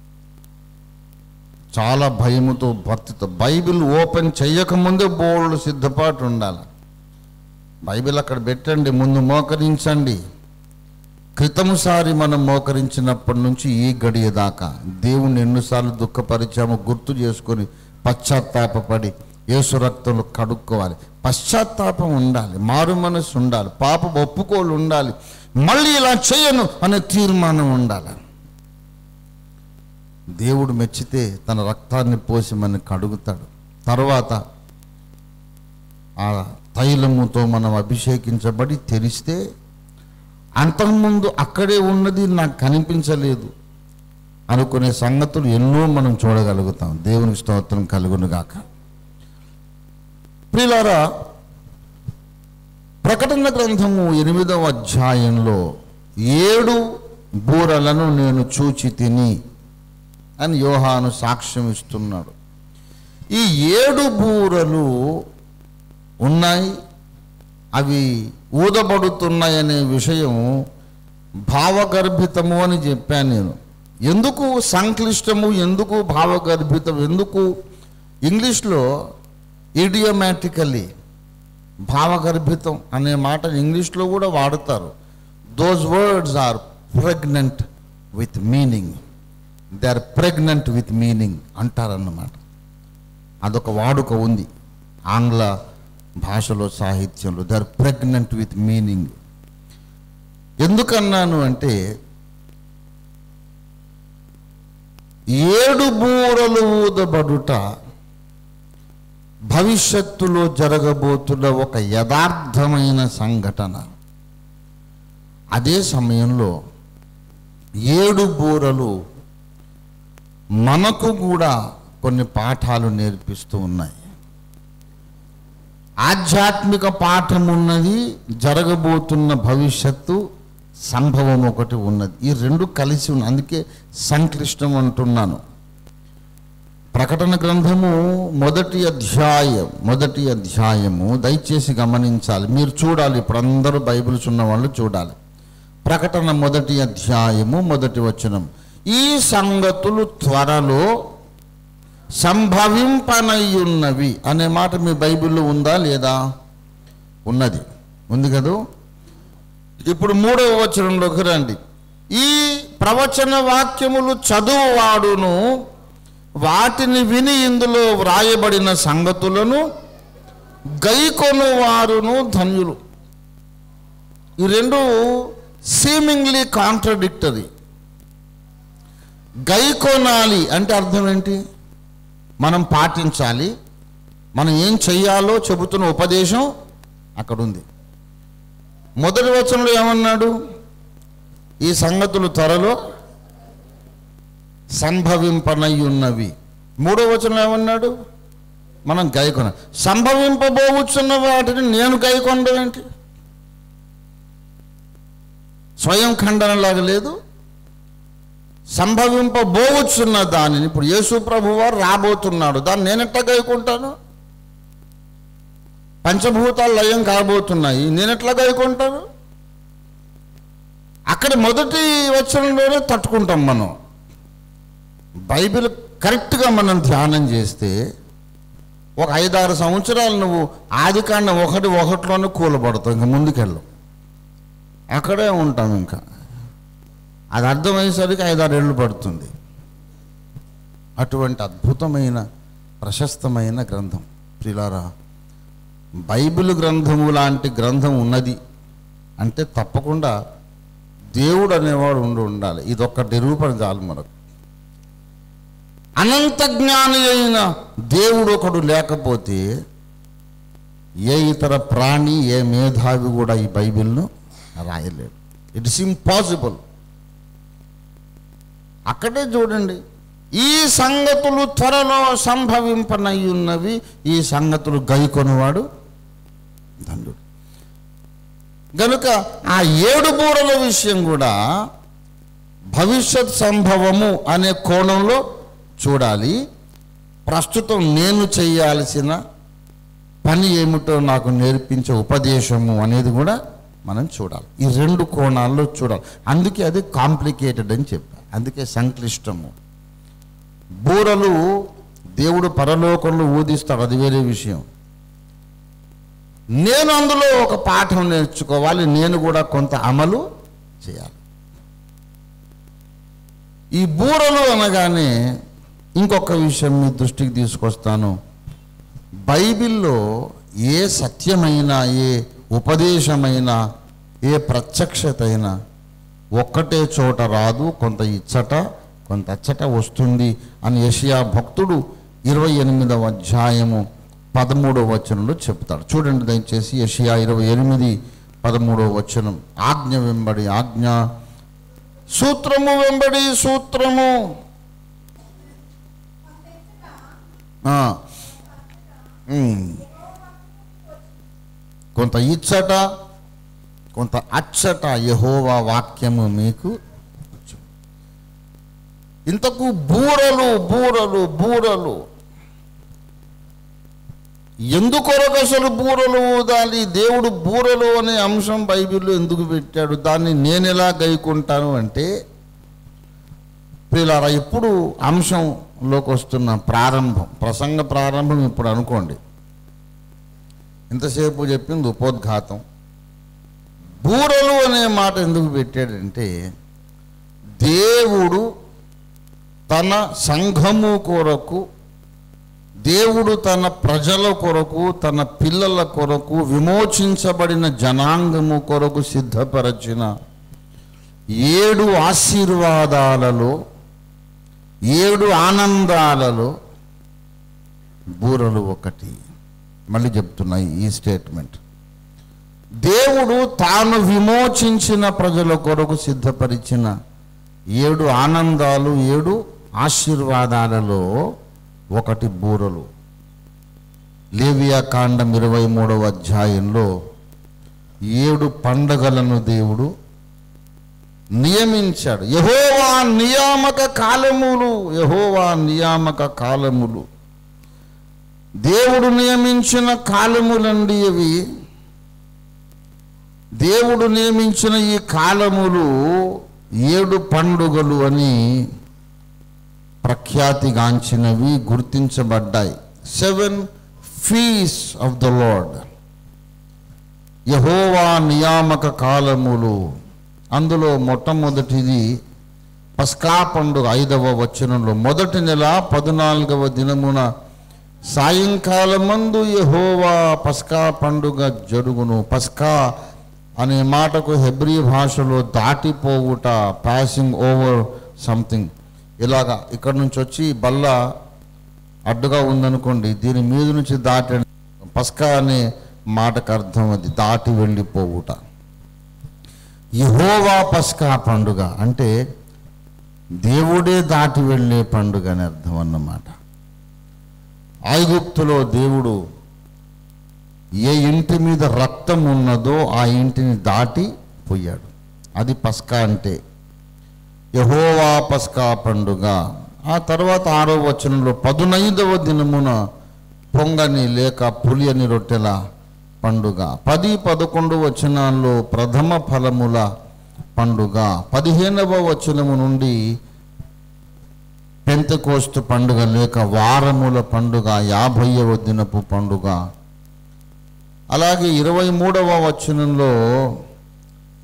చాలా భయముతో భక్తితో బైబిల్ ఓపెన్ చెయ్యకముందే బోల్డ్ సిద్ధపాటు ఉండాలి బైబిల్ అక్కడ పెట్టండి ముందు మోకరించండి క్రితముసారి మనం మోకరించినప్పటి నుంచి ఈ గడియ దాకా దేవుని ఎన్నిసార్లు దుఃఖపరిచామో గుర్తు చేసుకొని పశ్చాత్తాపపడి యేసు రక్తంలో కడుక్కోవాలి పశ్చాత్తాపం ఉండాలి మారు మనసు ఉండాలి పాప ఒప్పుకోలు ఉండాలి మళ్ళీ ఇలా చేయను అనే తీర్మానం ఉండాలి దేవుడు మెచ్చితే తన రక్తాన్ని పోసి మన కడుగుతాడు తర్వాత ఆ తైలముతో మనం అభిషేకించబడి తెరిస్తే అంతకుముందు అక్కడే ఉన్నది నాకు కనిపించలేదు అనుకునే సంగతులు ఎన్నో మనం చూడగలుగుతాం దేవునికి స్తోత్రం కలుగును గాక ప్రియులారా ప్రకటన గ్రంథము ఎనిమిదవ అధ్యాయంలో ఏడు బూరలను నేను చూచి తిని అని యోహాను సాక్ష్యం ఇస్తున్నాడు ఈ ఏడు బూరలు ఉన్నాయి అవి ఊదబడుతున్నాయనే విషయం భావగర్భితము అని చెప్పాను నేను ఎందుకు సంక్లిష్టము ఎందుకు భావగర్భితం ఎందుకు ఇంగ్లీష్లో ఇడియోమాటికల్లీ భావగర్భితం అనే మాట ఇంగ్లీష్లో కూడా వాడతారు those words are pregnant with meaning they are pregnant with meaning అంటారన్నమాట అదొక వాడుక ఉంది ఆంగ్ల భాషలో సాహిత్యంలో they are pregnant with meaning ఎందుకన్నాను అంటే ఏడు బూరలు ఊదబడుట భవిష్యత్తులో జరగబోతున్న ఒక యథార్థమైన సంఘటన అదే సమయంలో ఏడు బూరలు మనకు కూడా కొన్ని పాఠాలు నేర్పిస్తూ ఉన్నాయి ఆధ్యాత్మిక పాఠం ఉన్నది జరగబోతున్న భవిష్యత్తు సంభవం ఒకటి ఉన్నది ఈ రెండు కలిసి ఉన్నాయి అందుకే సంక్లిష్టం అంటున్నాను ప్రకటన గ్రంథము మొదటి అధ్యాయం మొదటి అధ్యాయము దయచేసి గమనించాలి మీరు చూడాలి ఇప్పుడు అందరూ బైబిల్స్ ఉన్న వాళ్ళు చూడాలి ప్రకటన మొదటి అధ్యాయము మొదటి వచనం ఈ సంగతులు త్వరలో సంభవింపనయ్యున్నవి అనే మాట మీ బైబిల్లో ఉందా లేదా ఉన్నది ఉంది కదూ ఇప్పుడు మూడవ వచనంలోకి రండి ఈ ప్రవచన వాక్యములు చదువువాడును వాటిని విని ఇందులో వ్రాయబడిన సంగతులను గైకొను వారును ధన్యులు ఈ రెండు సీమింగ్లీ కాంట్రడిక్టరీ గైకొనాలి అంటే అర్థం ఏంటి మనం పాటించాలి మనం ఏం చెయ్యాలో చెబుతున్న ఉపదేశం అక్కడ ఉంది మొదటి వచనంలో ఏమన్నాడు ఈ సంగతులు త్వరలో సంభవింపనయ్యున్నవి మూడో వచనంలో ఏమన్నాడు మనం గైకొన సంభవింపబోవచ్చున్న వాటిని నేను గైకొనడం ఏంటి స్వయం ఖండనలాగా లేదు సంభవింపబోవచ్చున్న దానిని ఇప్పుడు యేసు ప్రభు వారు రాబోతున్నాడు దాన్ని నేనెట్లా గైకుంటాను పంచభూతాలు లయం కాబోతున్నాయి నేనెట్లా గైకుంటాను అక్కడ మొదటి వచనంలోనే తట్టుకుంటాం మనం బైబిల్ కరెక్ట్గా మనం ధ్యానం చేస్తే ఒక ఐదారు సంవత్సరాలు నువ్వు ఆదికాండం ఒకటి ఒకటిలోనే కూలబడతావు ఇంకా ముందుకెళ్ళు అక్కడే ఉంటాం ఇంకా అది అర్థమయ్యేసరికి ఐదారు ఏళ్ళు పడుతుంది అటువంటి అద్భుతమైన ప్రశస్తమైన గ్రంథం ప్రిలారా బైబిల్ గ్రంథము లాంటి గ్రంథం ఉన్నది అంటే తప్పకుండా దేవుడు అనేవాడు ఉండి ఉండాలి ఇదొక్క నిరూపణ చాలు మనకు అనంత జ్ఞాని అయిన దేవుడు ఒకడు లేకపోతే ఏ ఇతర ప్రాణి ఏ మేధావి కూడా ఈ బైబిల్ను రాయలేడు ఇట్స్ ఇంపాసిబుల్ అక్కడే చూడండి ఈ సంగతులు త్వరలో సంభవింపనయ్యున్నవి ఈ సంగతులు గైకొనివాడు ధన్యుడు గనుక ఆ ఏడు బూరల విషయం కూడా భవిష్యత్ సంభవము అనే కోణంలో చూడాలి ప్రస్తుతం నేను చేయాల్సిన పని ఏమిటో నాకు నేర్పించే ఉపదేశము అనేది కూడా మనం చూడాలి ఈ రెండు కోణాల్లో చూడాలి అందుకే అది కాంప్లికేటెడ్ అని చెప్పారు అందుకే సంక్లిష్టము బూరలు దేవుడు పరలోకంలో ఊదిస్తాడు అది వేరే విషయం నేను అందులో ఒక పాఠం నేర్చుకోవాలి నేను కూడా కొంత అమలు చేయాలి ఈ బూరలు అనగానే ఇంకొక విషయం మీ దృష్టికి తీసుకొస్తాను బైబిల్లో ఏ సత్యమైన ఏ ఉపదేశమైన ఏ ప్రత్యక్షత అయినా ఒక్కటే చోట రాదు కొంత ఇచ్చట కొంత అచ్చట వస్తుంది అని యషియా భక్తుడు ఇరవై ఎనిమిదవ అధ్యాయము పదమూడవ వచనంలో చెప్తాడు చూడండి దయచేసి యషియా ఇరవై ఎనిమిది పదమూడవ వచనం ఆజ్ఞ వెంబడి ఆజ్ఞ సూత్రము వెంబడి సూత్రము ఆ. ఉమ్. కొంత ఇచ్చట కొంత అచ్చట యహోవా వాక్యము మీకు వచ్చు. ఇంతకు బూరలు బూరలు బూరలు ఎందుకొరకు అసలు బూరలు ఊదాలి దేవుడు బూరలు అనే అంశం బైబిల్లో ఎందుకు పెట్టాడు దాన్ని నేను ఎలా గైకుంటాను అంటే పిల్లరా ఇప్పుడు అంశంలోకి వస్తున్న ప్రారంభం ప్రసంగ ప్రారంభం ఇప్పుడు అనుకోండి ఇంతసేపు చెప్పింది ఉపోద్ఘాతం బూరలు అనే మాట ఎందుకు పెట్టాడంటే దేవుడు తన సంఘము కొరకు దేవుడు తన ప్రజల కొరకు తన పిల్లల కొరకు విమోచించబడిన జనాంగము కొరకు సిద్ధపరచిన ఏడు ఆశీర్వాదాలలో ఏడు ఆనందాలలో బూరలు ఒకటి మళ్ళీ చెప్తున్నాయి ఈ స్టేట్మెంట్ దేవుడు తాను విమోచించిన ప్రజల కొరకు సిద్ధపరిచిన ఏడు ఆనందాలు ఏడు ఆశీర్వాదాలలో ఒకటి బూరలు లేవియా కాండం ఇరవై మూడవ అధ్యాయంలో ఏడు పండగలను దేవుడు నియమించాడు యహోవా నియామక కాలములు యహోవా నియామక కాలములు దేవుడు నియమించిన కాలములండి అవి దేవుడు నియమించిన ఈ కాలములు ఏడు పండుగలు అని ప్రఖ్యాతిగాంచినవి గుర్తించబడ్డాయి seven feasts of the Lord యహోవా నియామక కాలములు అందులో మొట్టమొదటిది పస్కా పండుగ ఐదవ వచనంలో మొదటి నెల పద్నాలుగవ దినమున సాయంకాలమందు యహోవా పస్కా పండుగ జరుగును పస్కా అనే మాటకు హెబ్రీ భాషలో దాటిపోవుట పాసింగ్ ఓవర్ సంథింగ్ ఇలాగా ఇక్కడ నుంచి వచ్చి బల్ల అడ్డుగా ఉందనుకోండి దీని మీద నుంచి దాటి పస్కా అనే మాటకు అర్థం అది దాటి వెళ్ళిపోవుట యహోవా పస్కా పండుగ అంటే దేవుడే దాటి వెళ్ళే పండుగ అని అర్థం అన్నమాట ఐగుప్తులో దేవుడు ఏ ఇంటి మీద రక్తం ఉన్నదో ఆ ఇంటిని దాటి పోయాడు అది పస్కా అంటే యహోవా పస్కా పండుగ ఆ తర్వాత ఆరో వచనంలో పదునైదవ దినమున పొంగని లేక పులియని రొట్టెల పండుగ పది పదకొండు వచనాల్లో ప్రథమ ఫలముల పండుగ పదిహేనవ వచనము నుండి పెంతకోస్తు పండుగ లేక వారముల పండుగ యాభైవ దినపు పండుగ అలాగే ఇరవై మూడవ వచనంలో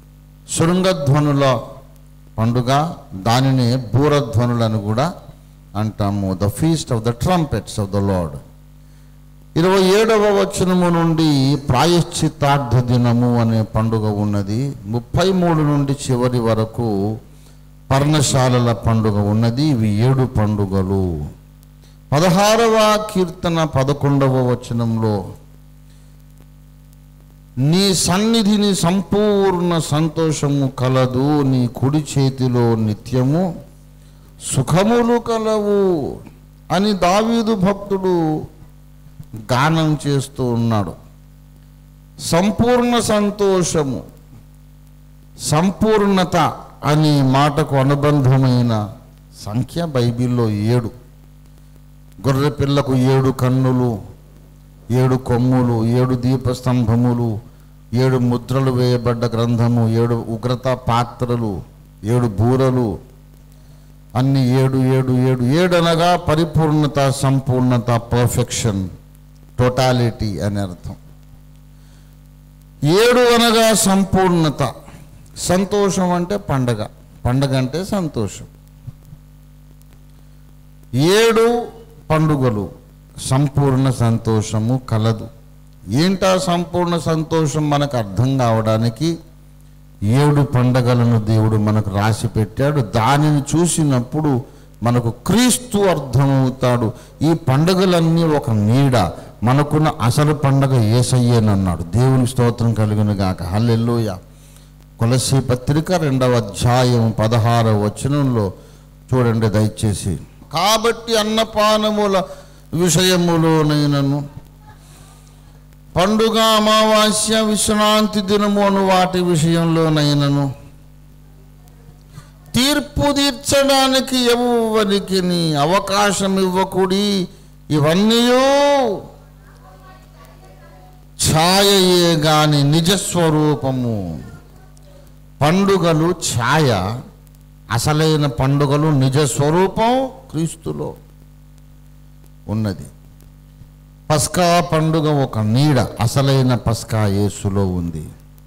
శృంగధ్వనుల పండుగ దానినే బూరధ్వనులను కూడా అంటాము the feast of the trumpets of the Lord ఇరవై ఏడవ వచనము నుండి ప్రాయశ్చిత్తార్థ దినము అనే పండుగ ఉన్నది ముప్పై మూడు నుండి చివరి వరకు పర్ణశాలల పండుగ ఉన్నది ఇవి ఏడు పండుగలు పదహారవ కీర్తన పదకొండవ వచనంలో నీ సన్నిధిని సంపూర్ణ సంతోషము కలదు నీ కుడి చేతిలో నిత్యము సుఖములు కలవు అని దావీదు భక్తుడు గానం చేస్తూ ఉన్నాడు సంపూర్ణ సంతోషము సంపూర్ణత అనే మాటకు అనుబంధమైన సంఖ్య బైబిల్లో ఏడు గొర్రె పిల్లకు ఏడు కన్నులు ఏడు కొమ్ములు ఏడు దీపస్తంభములు ఏడు ముద్రలు వేయబడ్డ గ్రంథము ఏడు ఉగ్రత పాత్రలు ఏడు బూరలు అన్ని ఏడు ఏడు ఏడు ఏడు అనగా పరిపూర్ణత సంపూర్ణత పర్ఫెక్షన్ టోటాలిటీ అని అర్థం ఏడు అనగా సంపూర్ణత సంతోషం అంటే పండగ పండగ అంటే సంతోషం ఏడు పండుగలు సంపూర్ణ సంతోషము కలదు ఏంటా సంపూర్ణ సంతోషం మనకు అర్థం కావడానికి ఏడు పండగలను దేవుడు మనకు రాసి పెట్టాడు దానిని చూసినప్పుడు మనకు క్రీస్తు అర్థమవుతాడు ఈ పండగలన్నీ ఒక నీడ మనకున్న అసలు పండగ ఏసయ్యేనన్నాడు దేవుని స్తోత్రం కలిగిన గాక హల్లెలూయ కొలసి పత్రిక రెండవ అధ్యాయం పదహారవ వచనంలో చూడండి దయచేసి కాబట్టి అన్నపానముల విషయములోనైనను పండుగ అమావాస్య విశ్రాంతి దినము అను వాటి విషయంలోనైనను తీర్పు తీర్చడానికి ఎవరికి అవకాశం ఇవ్వకుడి ఇవన్నీ ఛాయయే గాని నిజస్వరూపము పండుగలు ఛాయ అసలైన పండుగలు నిజ స్వరూపం క్రీస్తులో ఉన్నది పస్కా పండుగ ఒక నీడ అసలైన పస్కా యేసులో ఉంది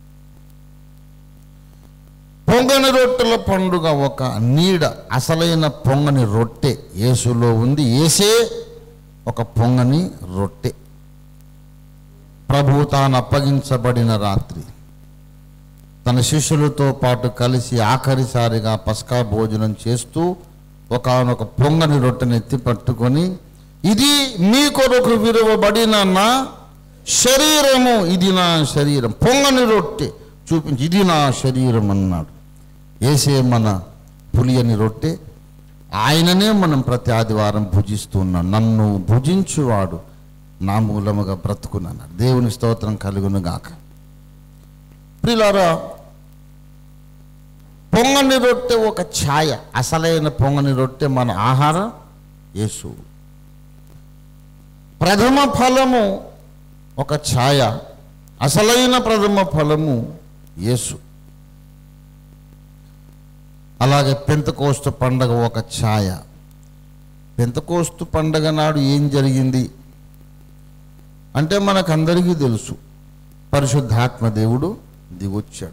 పొంగని రొట్టెల పండుగ ఒక నీడ అసలైన పొంగని రొట్టె యేసులో ఉంది ఏసే ఒక పొంగని రొట్టె ప్రభు తాను అప్పగించబడిన రాత్రి తన శిష్యులతో పాటు కలిసి ఆఖరిసారిగా పస్కా భోజనం చేస్తూ ఒకనొక పొంగని రొట్టెని ఎత్తి పట్టుకొని ఇది మీ కొరకు విలువబడిన నా శరీరము ఇది నా శరీరం పొంగని రొట్టె చూపించి ఇది నా శరీరం అన్నాడు ఏసే మన పులియని రొట్టె ఆయననే మనం ప్రతి ఆదివారం భుజిస్తున్నాం నన్ను భుజించువాడు నా మూలముగా బ్రతుకున్నాడు దేవుని స్తోత్రం కలుగును గాక ప్రిలారా పొంగని రొట్టె ఒక ఛాయ అసలైన పొంగని రొట్టె మన ఆహారం యేసు ప్రథమ ఫలము ఒక ఛాయ అసలైన ప్రథమ ఫలము యేసు అలాగే పెంతకోస్తు పండగ ఒక ఛాయ పెంతకోస్తు పండగ నాడు ఏం జరిగింది అంటే మనకందరికీ తెలుసు పరిశుద్ధాత్మ దేవుడు దిగొచ్చాడు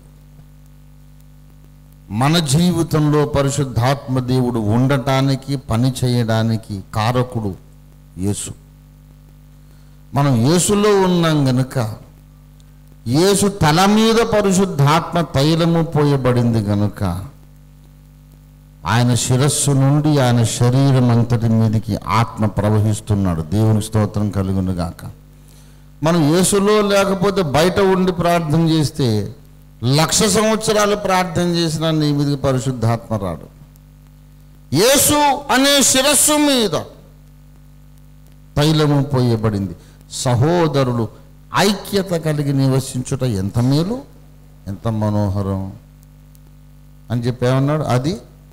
మన జీవితంలో పరిశుద్ధాత్మ దేవుడు ఉండటానికి పని చేయడానికి కారకుడు యేసు మనం యేసులో ఉన్నాం గనుక యేసు తల మీద పరిశుద్ధాత్మ తైలము పోయబడింది గనుక ఆయన శిరస్సు నుండి ఆయన శరీరం అంతటి మీదకి ఆత్మ ప్రవహిస్తున్నాడు దేవుని స్తోత్రం కలుగును గాక మనం యేసులో లేకపోతే బయట ఉండి ప్రార్థన చేస్తే లక్ష సంవత్సరాలు ప్రార్థన చేసినా నీ మీదకి పరిశుద్ధాత్మ రాడు యేసు అనే శిరస్సు మీద తైలము పోయబడింది సహోదరులు ఐక్యత కలిగి నివసించుట ఎంత మేలు ఎంత మనోహరం అని చెప్పి ఏమన్నాడు అది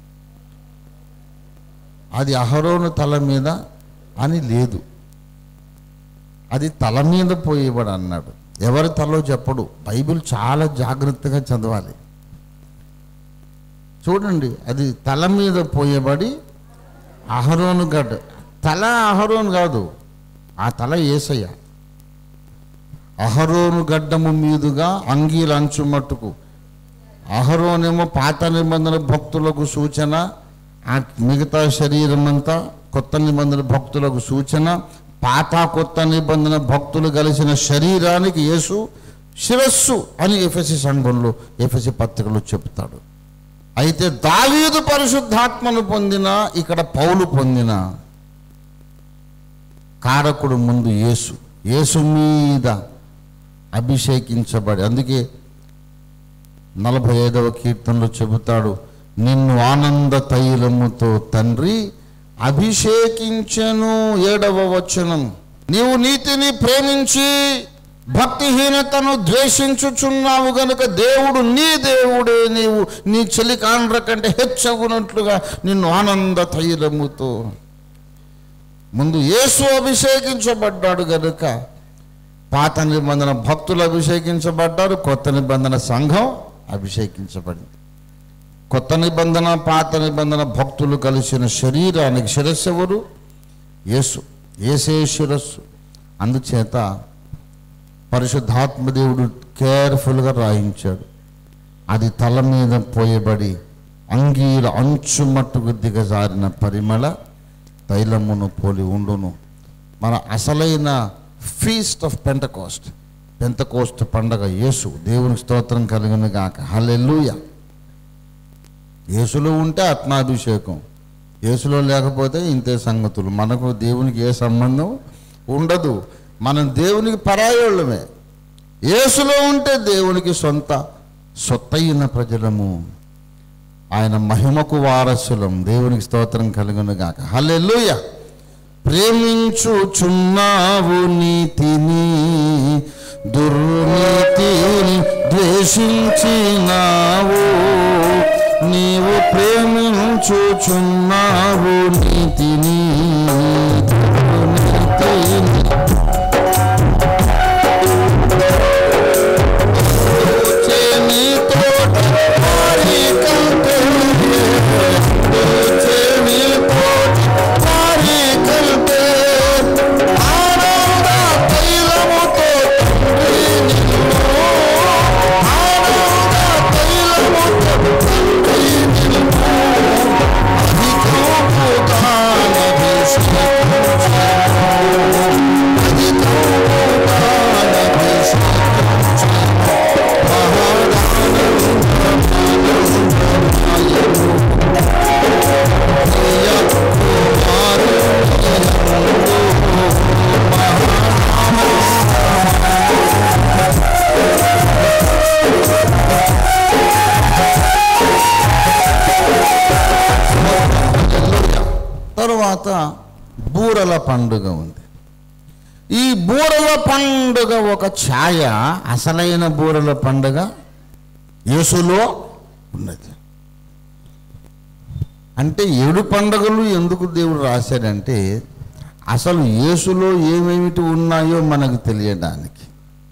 అది అహరోను తల మీద అని లేదు అది తల మీద పోయేవాడు అన్నాడు ఎవరి తలో చెప్పడు బైబిల్ చాలా జాగ్రత్తగా చదవాలి చూడండి అది తల మీద పోయేబడి అహరోను గడ్డ తల అహరోను కాదు ఆ తల ఏసయ్య అహరోను గడ్డము మీదుగా అంగీల అంచు మట్టుకు అహరోనేమో పాత నిబంధన భక్తులకు సూచన ఆ మిగతా శరీరం అంతా కొత్త నిబంధన భక్తులకు సూచన పాత కొత్త నిబంధన భక్తులు కలిసిన శరీరానికి యేసు శిరస్సు అని ఎఫ్ఎసి సంఘంలో ఎఫ్ఎసి పత్రికలో చెప్తాడు అయితే దావీదు పరిశుద్ధాత్మను పొందిన ఇక్కడ పౌలు పొందిన కారకుడు ముందు యేసు యేసు మీద అభిషేకించబడి అందుకే నలభై ఐదవ కీర్తనలో చెబుతాడు నిన్ను ఆనంద తైలముతో తండ్రి అభిషేకించను ఏడవ వచనం నీవు నీతిని ప్రేమించి భక్తిహీనతను ద్వేషించుచున్నావు గనుక దేవుడు నీ దేవుడే నీవు నీ చెలికాండ్ర కంటే హెచ్చగునట్లుగా నిన్ను ఆనంద తైలముతో ముందు యేసు అభిషేకించబడ్డాడు గనుక పాత నిబంధన భక్తులు అభిషేకించబడ్డారు కొత్త నిబంధన సంఘం అభిషేకించబడింది కొత్త నిబంధన పాత నిబంధన భక్తులు కలిసిన శరీరానికి శిరస్సు ఎవరు యేసు ఏసే శిరస్సు అందుచేత పరిశుద్ధాత్మదేవుడు కేర్ఫుల్గా రాయించాడు అది తల మీద పోయబడి అంగీల అంచు మట్టుకు దిగజారిన పరిమళ తైలమును పోలి ఉండును మన అసలైన ఫీస్ట్ ఆఫ్ పెంటకోస్ట్ పెంతకోస్ట్ పండగ యేసు దేవునికి స్తోత్రం కలిగిన గాక హల్లెలూయ యేసులో ఉంటే ఆత్మాభిషేకం యేసులో లేకపోతే ఇంతే సంగతులు మనకు దేవునికి ఏ సంబంధం ఉండదు మనం దేవునికి పరాయోళ్ళమే యేసులో ఉంటే దేవునికి సొంత సొత్తయిన ప్రజలము ఆయన మహిమకు వారసులం దేవునికి స్తోత్రం కలుగును గాక హల్లెలూయ ప్రేమించుచున్నావు నీతిని దుర్నీతిని ద్వేషించినావు నీవు ప్రేమించుచున్నావు నీతిని దుర్నీతిని తరువాత బూరల పండుగ ఉంది ఈ బూరల పండుగ ఒక ఛాయ అసలైన బూరల పండుగ యేసులో ఉన్నది అంటే ఏడు పండుగలు ఎందుకు దేవుడు రాశాడంటే అసలు యేసులో ఏమేమిటి ఉన్నాయో మనకు తెలియడానికి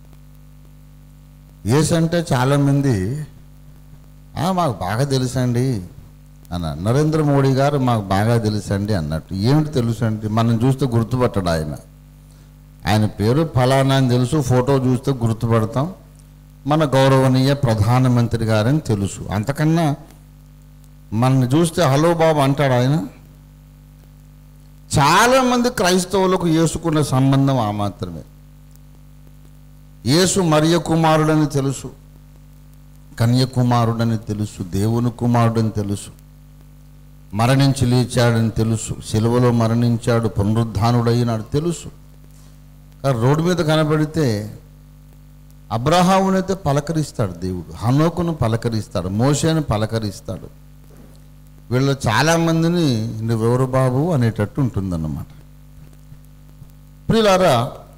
యేసు అంటే చాలామంది "ఆ, మాకు బాగా తెలుసండి అన్న నరేంద్ర మోడీ గారు మాకు బాగా తెలుసండి అన్నట్టు ఏమిటి తెలుసు అంటే మనం చూస్తే గుర్తుపట్టడు ఆయన ఆయన పేరు ఫలానా అని తెలుసు ఫోటో చూస్తే గుర్తుపడతాం మన గౌరవనీయ ప్రధానమంత్రి గారని తెలుసు అంతకన్నా మనల్ని చూస్తే హలో బాబు అంటాడు ఆయన చాలామంది క్రైస్తవులకు యేసుకున్న సంబంధం ఆ మాత్రమే యేసు మరియ కుమారుడని తెలుసు కన్యకుమారుడని తెలుసు దేవుని కుమారుడని తెలుసు మరణించి లేచాడని తెలుసు సిలువలో మరణించాడు పునరుద్ధానుడైనాడు తెలుసు కానీ రోడ్డు మీద కనబడితే అబ్రహామునైతే పలకరిస్తాడు దేవుడు హనోకును పలకరిస్తాడు మోషేను పలకరిస్తాడు వీళ్ళు చాలామందిని నువ్వెవరు బాబు అనేటట్టు ఉంటుందన్నమాట ప్రియులారా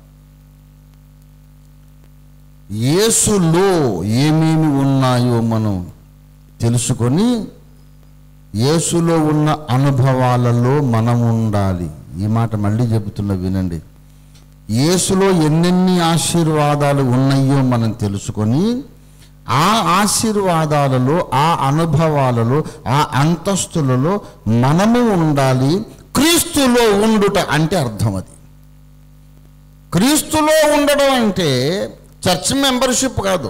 యేసులో ఏమేమి ఉన్నాయో మనం తెలుసుకొని యేసులో ఉన్న అనుభవాలలో మనం ఉండాలి ఈ మాట మళ్ళీ చెబుతున్న వినండి యేసులో ఎన్నెన్ని ఆశీర్వాదాలు ఉన్నాయో మనం తెలుసుకొని ఆ ఆశీర్వాదాలలో ఆ అనుభవాలలో ఆ అంతస్తులలో మనము ఉండాలి క్రీస్తులో ఉండుట అంటే అర్థం అది క్రీస్తులో ఉండడం అంటే చర్చ్ మెంబర్షిప్ కాదు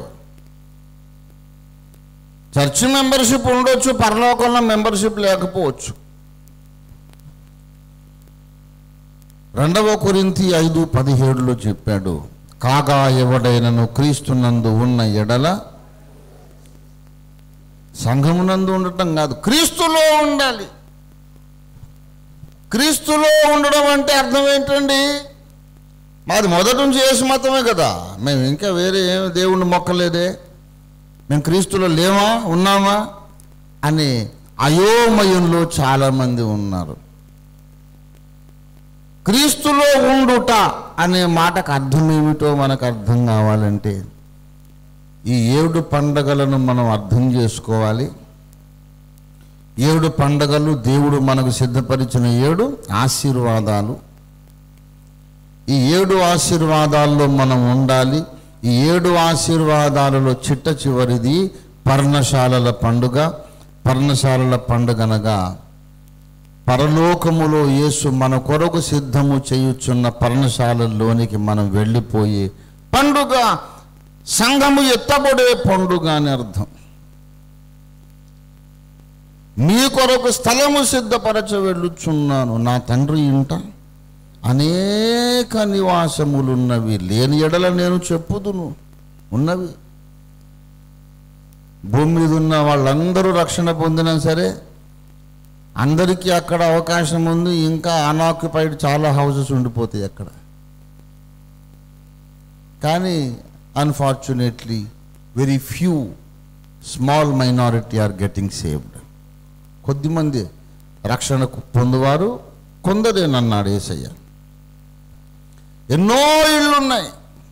చర్చ్ మెంబర్షిప్ ఉండొచ్చు పరలోకంలో మెంబర్షిప్ లేకపోవచ్చు రెండవ కొరింథీ ఐదు పదిహేడులో చెప్పాడు కాగా ఎవడైనను క్రీస్తునందు ఉన్న ఎడల సంఘమునందు ఉండటం కాదు క్రీస్తులో ఉండాలి క్రీస్తులో ఉండడం అంటే అర్థం ఏంటండి మాది మొదటి నుంచి యేసు మతమే కదా మేము ఇంకా వేరే ఏం దేవుణ్ణి మొక్కలేదే మేము క్రీస్తులో లేమా ఉన్నామా అని అయోమయంలో చాలామంది ఉన్నారు క్రీస్తులో ఉండుట అనే మాటకు అర్థం ఏమిటో మనకు అర్థం కావాలంటే ఈ ఏడు పండగలను మనం అర్థం చేసుకోవాలి ఏడు పండగలు దేవుడు మనకు సిద్ధపరిచిన ఏడు ఆశీర్వాదాలు ఈ ఏడు ఆశీర్వాదాల్లో మనం ఉండాలి ఈ ఏడు ఆశీర్వాదాలలో చిట్ట చివరిది పర్ణశాలల పండుగ పర్ణశాలల పండుగనగా పరలోకములో యేసు మన కొరకు సిద్ధము చేయుచున్న పర్ణశాలలోనికి మనం వెళ్ళిపోయి పండుగ సంఘము ఎత్తబడే పండుగ అని అర్థం మీ కొరకు స్థలము సిద్ధపరచ వెళ్ళుచున్నాను నా తండ్రి ఇంట అనేక నివాసములున్నవి లేని ఎడల నేను చెప్పుదును ఉన్నవి భూమి మీద ఉన్న వాళ్ళందరూ రక్షణ పొందినా సరే అందరికీ అక్కడ అవకాశం ఉంది ఇంకా అన్ఆక్యుపైడ్ చాలా హౌసెస్ ఉండిపోతాయి అక్కడ కానీ unfortunately very few small minority are getting saved కొద్దిమంది రక్షణకు పొందువారు కొందరేనన్నాడు ఏసయ్య ఎన్నో ఇళ్ళు ఉన్నాయి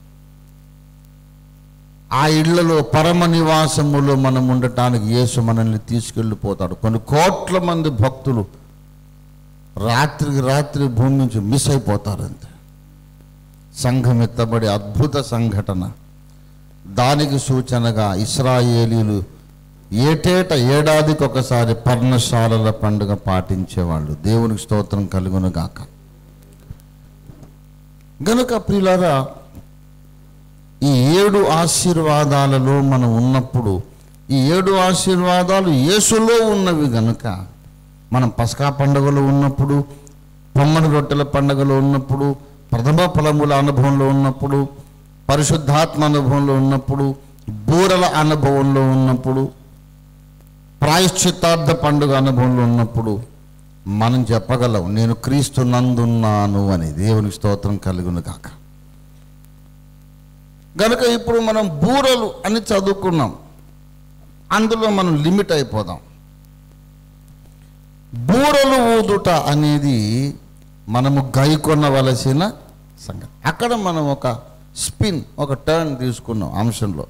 ఆ ఇళ్లలో పరమ నివాసములో మనం ఉండటానికి యేసు మనల్ని తీసుకెళ్ళిపోతాడు కొన్ని కోట్ల మంది భక్తులు రాత్రికి రాత్రి భూమి నుంచి మిస్ అయిపోతారు అంతే సంఘం ఎత్తబడి అద్భుత సంఘటన దానికి సూచనగా ఇస్రాయేలీలు ఏటేట ఏడాదికి ఒకసారి పర్ణశాలల పండుగ పాటించేవాళ్ళు దేవునికి స్తోత్రం కలుగును గాక గనుక ప్రియులారా ఈ ఏడు ఆశీర్వాదాలలో మనం ఉన్నప్పుడు ఈ ఏడు ఆశీర్వాదాలు యేసులో ఉన్నవి గనుక మనం పసకా పండుగలో ఉన్నప్పుడు పొమ్మడి రొట్టెల పండుగలో ఉన్నప్పుడు ప్రథమ ఫలముల అనుభవంలో ఉన్నప్పుడు పరిశుద్ధాత్మ అనుభవంలో ఉన్నప్పుడు బూరల అనుభవంలో ఉన్నప్పుడు ప్రాయశ్చిత్తార్థ పండుగ అనుభవంలో ఉన్నప్పుడు మనం చెప్పగలం నేను క్రీస్తు నందున్నాను అని దేవునికి స్తోత్రం కలుగును కాక గనుక ఇప్పుడు మనం బూరలు అని చదువుకున్నాం అందులో మనం లిమిట్ అయిపోదాం బూరలు ఊదుట అనేది మనము గైకొనవలసిన సంగతి అక్కడ మనం ఒక స్పిన్ ఒక టర్న్ తీసుకున్నాం అంశంలో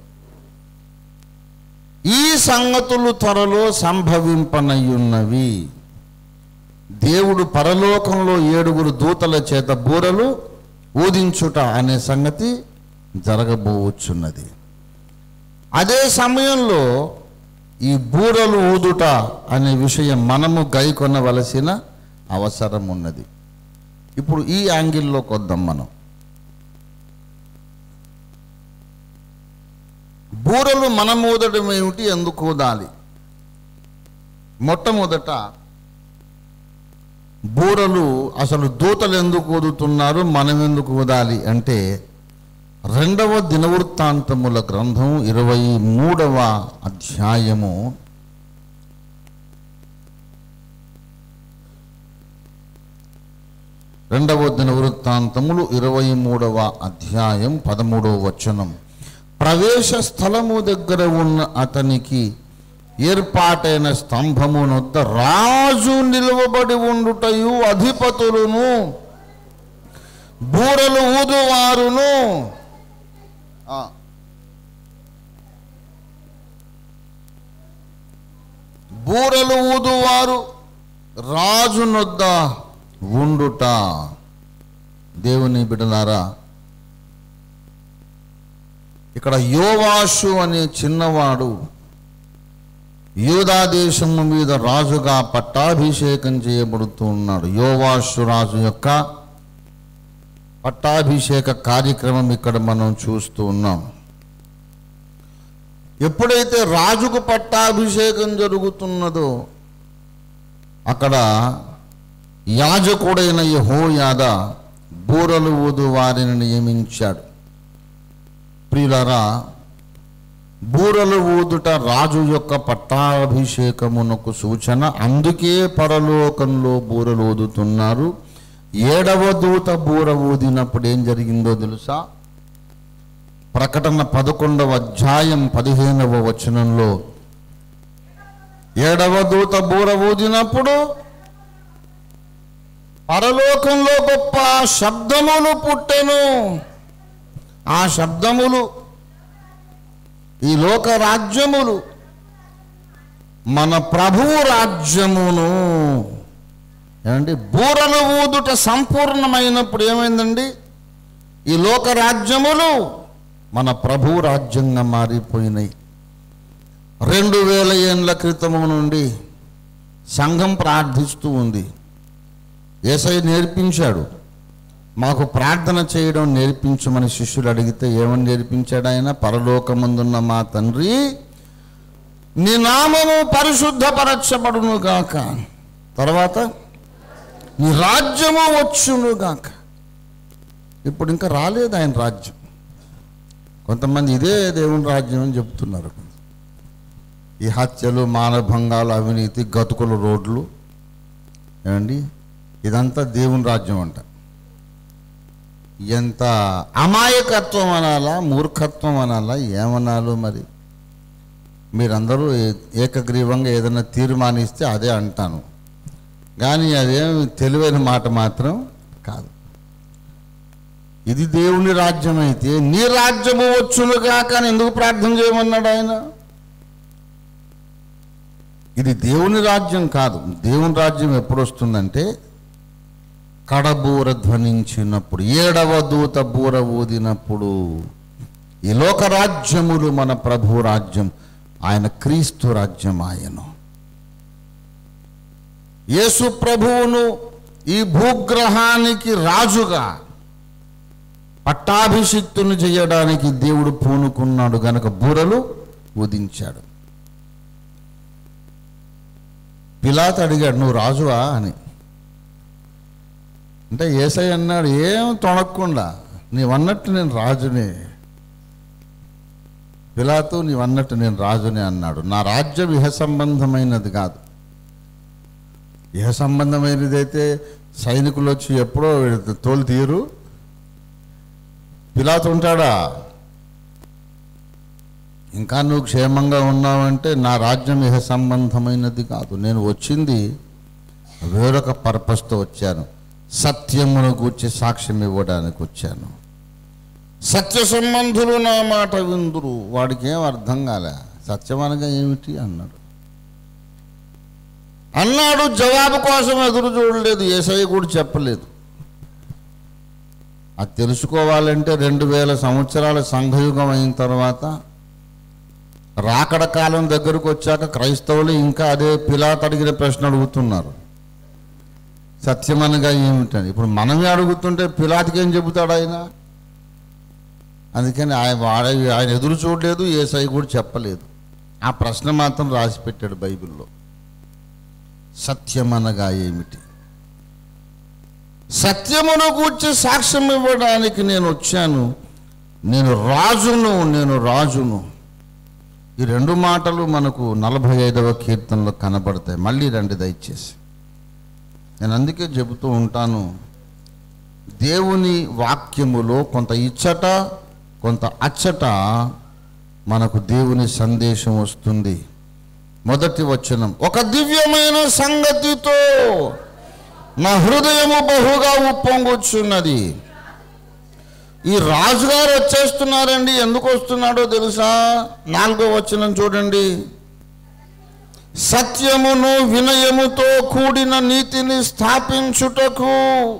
ఈ సంగతులు త్వరలో సంభవింపనయ్యున్నవి దేవుడు పరలోకంలో ఏడుగురు దూతల చేత బూరలు ఊదించుట అనే సంగతి జరగబోవచ్చున్నది అదే సమయంలో ఈ బూరలు ఊదుట అనే విషయం మనము గైకొనవలసిన అవసరం ఉన్నది ఇప్పుడు ఈ యాంగిల్లోకి వద్దాం మనం బూరలు మనం ఊదడం ఏమిటి ఎందుకు ఊదాలి మొట్టమొదట బూరలు అసలు దూతలు ఎందుకు ఊదుతున్నారు మనం ఎందుకు ఊదాలి అంటే రెండవ దినవృత్తాంతముల గ్రంథం ఇరవై మూడవ అధ్యాయము రెండవ దినవృత్తాంతములు ఇరవై మూడవ అధ్యాయం పదమూడవ వచనం ప్రవేశ స్థలము దగ్గర ఉన్న అతనికి ఏర్పాటైన స్తంభమునొద్ద రాజు నిలువబడి ఉండుటయు అధిపతులును బూరలు ఊదువారును ఆ. బూరలు ఊదువారు రాజునొద్ద ఉండుట దేవుని బిడలారా ఇక్కడ యోవాషు అనే చిన్నవాడు యూదా దేశము మీద రాజుగా పట్టాభిషేకం చేయబడుతూ ఉన్నాడు యోవాషు రాజు యొక్క పట్టాభిషేక కార్యక్రమం ఇక్కడ మనం చూస్తూ ఉన్నాం ఎప్పుడైతే రాజుకు పట్టాభిషేకం జరుగుతున్నదో అక్కడ యాజకుడైన యహోయాద బూరలు ఊదు వారిని నియమించాడు ప్రియులారా బూరలు ఊదుట రాజు యొక్క పట్టాభిషేకమునకు సూచన అందుకే పరలోకంలో బూరలు ఊదుతున్నారు ఏడవ దూత బూర ఊదినప్పుడు ఏం జరిగిందో తెలుసా ప్రకటన పదకొండవ అధ్యాయం పదిహేనవ వచనంలో ఏడవ దూత బూర ఊదినప్పుడు పరలోకంలో గొప్ప శబ్దములు పుట్టెను ఆ శబ్దములు ఈ లోక రాజ్యములు మన ప్రభువు రాజ్యమును ఏమండి బూరలు ఊదుట సంపూర్ణమైనప్పుడు ఏమైందండి ఈ లోక రాజ్యములు మన ప్రభు రాజ్యంగా మారిపోయినాయి రెండు వేల ఏండ్ల క్రితము నుండి సంఘం ప్రార్థిస్తూ ఉంది ఏసై నేర్పించాడు మాకు ప్రార్థన చేయడం నేర్పించమని శిష్యులు అడిగితే ఏమని నేర్పించాడు ఆయన పరలోకమందున్న మా తండ్రి నీ నామము పరిశుద్ధపరచబడును గాక తర్వాత నీ రాజ్యము వచ్చును గాక ఇప్పుడు ఇంకా రాలేదు ఆయన రాజ్యం కొంతమంది ఇదే దేవుని రాజ్యం అని చెప్తున్నారు ఈ హత్యలు మానభంగాలు అవినీతి గతుకుల రోడ్లు ఏమండి ఇదంతా దేవుని రాజ్యం అంట ఎంత అమాయకత్వం అనాలా మూర్ఖత్వం అనాలా ఏమనాలో మరి మీరందరూ ఏ- ఏకగ్రీవంగా ఏదైనా తీర్మానిస్తే అదే అంటాను కానీ అదేం తెలివైన మాట మాత్రం కాదు ఇది దేవుని రాజ్యం అయితే నీ రాజ్యము వచ్చునుగా కానీ ఎందుకు ప్రార్థన చేయమన్నాడు ఆయన ఇది దేవుని రాజ్యం కాదు దేవుని రాజ్యం ఎప్పుడు వస్తుందంటే కడబూర ధ్వనించినప్పుడు ఏడవ దూత బూర ఊదినప్పుడు ఈ లోక రాజ్యములు మన ప్రభు రాజ్యం ఆయన క్రీస్తు రాజ్యం ఆయను యేసు ప్రభువును ఈ భూగ్రహానికి రాజుగా పట్టాభిషిక్తుని చేయడానికి దేవుడు పూనుకున్నాడు గనక బూరలు ఊదించాడు పిలాత్ అడిగాడు నువ్వు రాజువా అని అంటే ఏసై అన్నాడు ఏం తొణక్కుండా నీవన్నట్టు నేను రాజునే పిలాతు నీవన్నట్టు నేను రాజునే అన్నాడు నా రాజ్యం ఇహ సంబంధమైనది కాదు ఇహ సంబంధమైనదైతే సైనికులు వచ్చి ఎప్పుడో తోలు తీరు పిలాతు ఉంటాడా ఇంకా నువ్వు క్షేమంగా ఉన్నావంటే నా రాజ్యం ఇహ సంబంధమైనది కాదు నేను వచ్చింది వేరొక పర్పస్తో వచ్చాను సత్యమును గూర్చి సాక్ష్యం ఇవ్వడానికి వచ్చాను సత్య సంబంధులు నా మాట విందురు వాడికి ఏం అర్థం కాలే సత్యం అనగా ఏమిటి అన్నాడు అన్నాడు జవాబు కోసం ఎదురు చూడలేదు ఏసఐ కూడా చెప్పలేదు అది తెలుసుకోవాలంటే రెండు వేల సంవత్సరాల సంఘయుగం అయిన తర్వాత రాకడ కాలం దగ్గరకు వచ్చాక క్రైస్తవులు ఇంకా అదే పిలాత్ అడిగిన ప్రశ్న అడుగుతున్నారు సత్యమనగా ఏమిటని ఇప్పుడు మనమే అడుగుతుంటే పిలాతికి ఏం చెబుతాడు ఆయన అందుకని ఆయన వాడ ఆయన ఎదురు చూడలేదు ఏసై కూడా చెప్పలేదు ఆ ప్రశ్న మాత్రం రాసి పెట్టాడు బైబిల్లో సత్యమనగా ఏమిటి సత్యమును కూర్చి సాక్ష్యం ఇవ్వడానికి నేను వచ్చాను నేను రాజును నేను రాజును ఈ రెండు మాటలు మనకు నలభై ఐదవ కీర్తనలో కనబడతాయి మళ్ళీ రండి దయచేసి నేను అందుకే చెబుతూ ఉంటాను దేవుని వాక్యములో కొంత ఇచ్చట కొంత అచ్చట మనకు దేవుని సందేశం వస్తుంది మొదటి వచనం ఒక దివ్యమైన సంగతితో నా హృదయము బహుగా ఉప్పొంగుచున్నది ఈ రాజుగారు వచ్చేస్తున్నారండి ఎందుకు వస్తున్నాడో తెలుసా నాలుగో వచనం చూడండి సత్యమును వినయముతో కూడిన నీతిని స్థాపించుటకు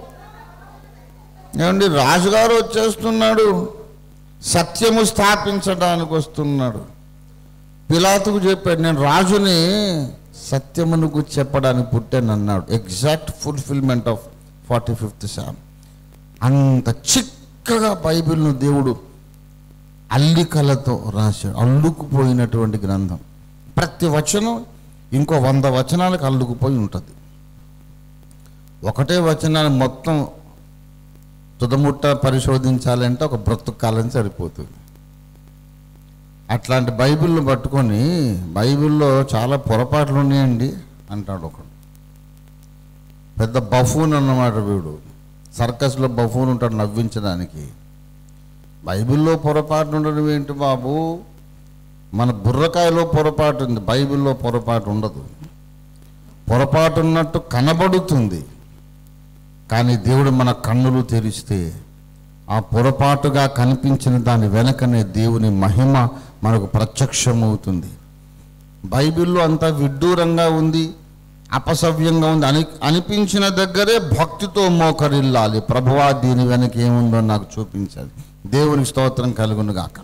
ఏమండి రాజుగారు వచ్చేస్తున్నాడు సత్యము స్థాపించడానికి వస్తున్నాడు పిలాతుకు చెప్పాడు నేను రాజుని సత్యమునకు చెప్పడానికి పుట్టాను అన్నాడు exact fulfilment of forty fifth psalm అంత చిక్కగా బైబిల్ను దేవుడు అల్లికలతో రాశాడు అల్లుకుపోయినటువంటి గ్రంథం ప్రతి వచనం ఇంకో వంద వచనాలకు అల్లుకుపోయి ఉంటుంది ఒకటే వచనాన్ని మొత్తం తుదముట్ట పరిశోధించాలంటే ఒక బ్రతుకు కాలం సరిపోతుంది అట్లాంటి బైబిల్ని పట్టుకొని బైబిల్లో చాలా పొరపాట్లు ఉన్నాయండి అంటాడు ఒకడు పెద్ద బఫూన్ అన్నమాట వీడు సర్కస్లో బఫూన్ ఉంటాడు నవ్వించడానికి బైబిల్లో పొరపాటు ఉండడం ఏంటి బాబు మన బుర్రకాయలో పొరపాటు ఉంది బైబిల్లో పొరపాటు ఉండదు పొరపాటు ఉన్నట్టు కనబడుతుంది కానీ దేవుడు మన కన్నులు తెరిస్తే ఆ పొరపాటుగా కనిపించిన దాని వెనకనే దేవుని మహిమ మనకు ప్రత్యక్షమవుతుంది బైబిల్లో అంతా విడ్డూరంగా ఉంది అపసవ్యంగా ఉంది అని అనిపించిన దగ్గరే భక్తితో మోకరిల్లాలి ప్రభువా దీని వెనక ఏముందో నాకు చూపించాలి దేవుని స్తోత్రం కలుగును గాక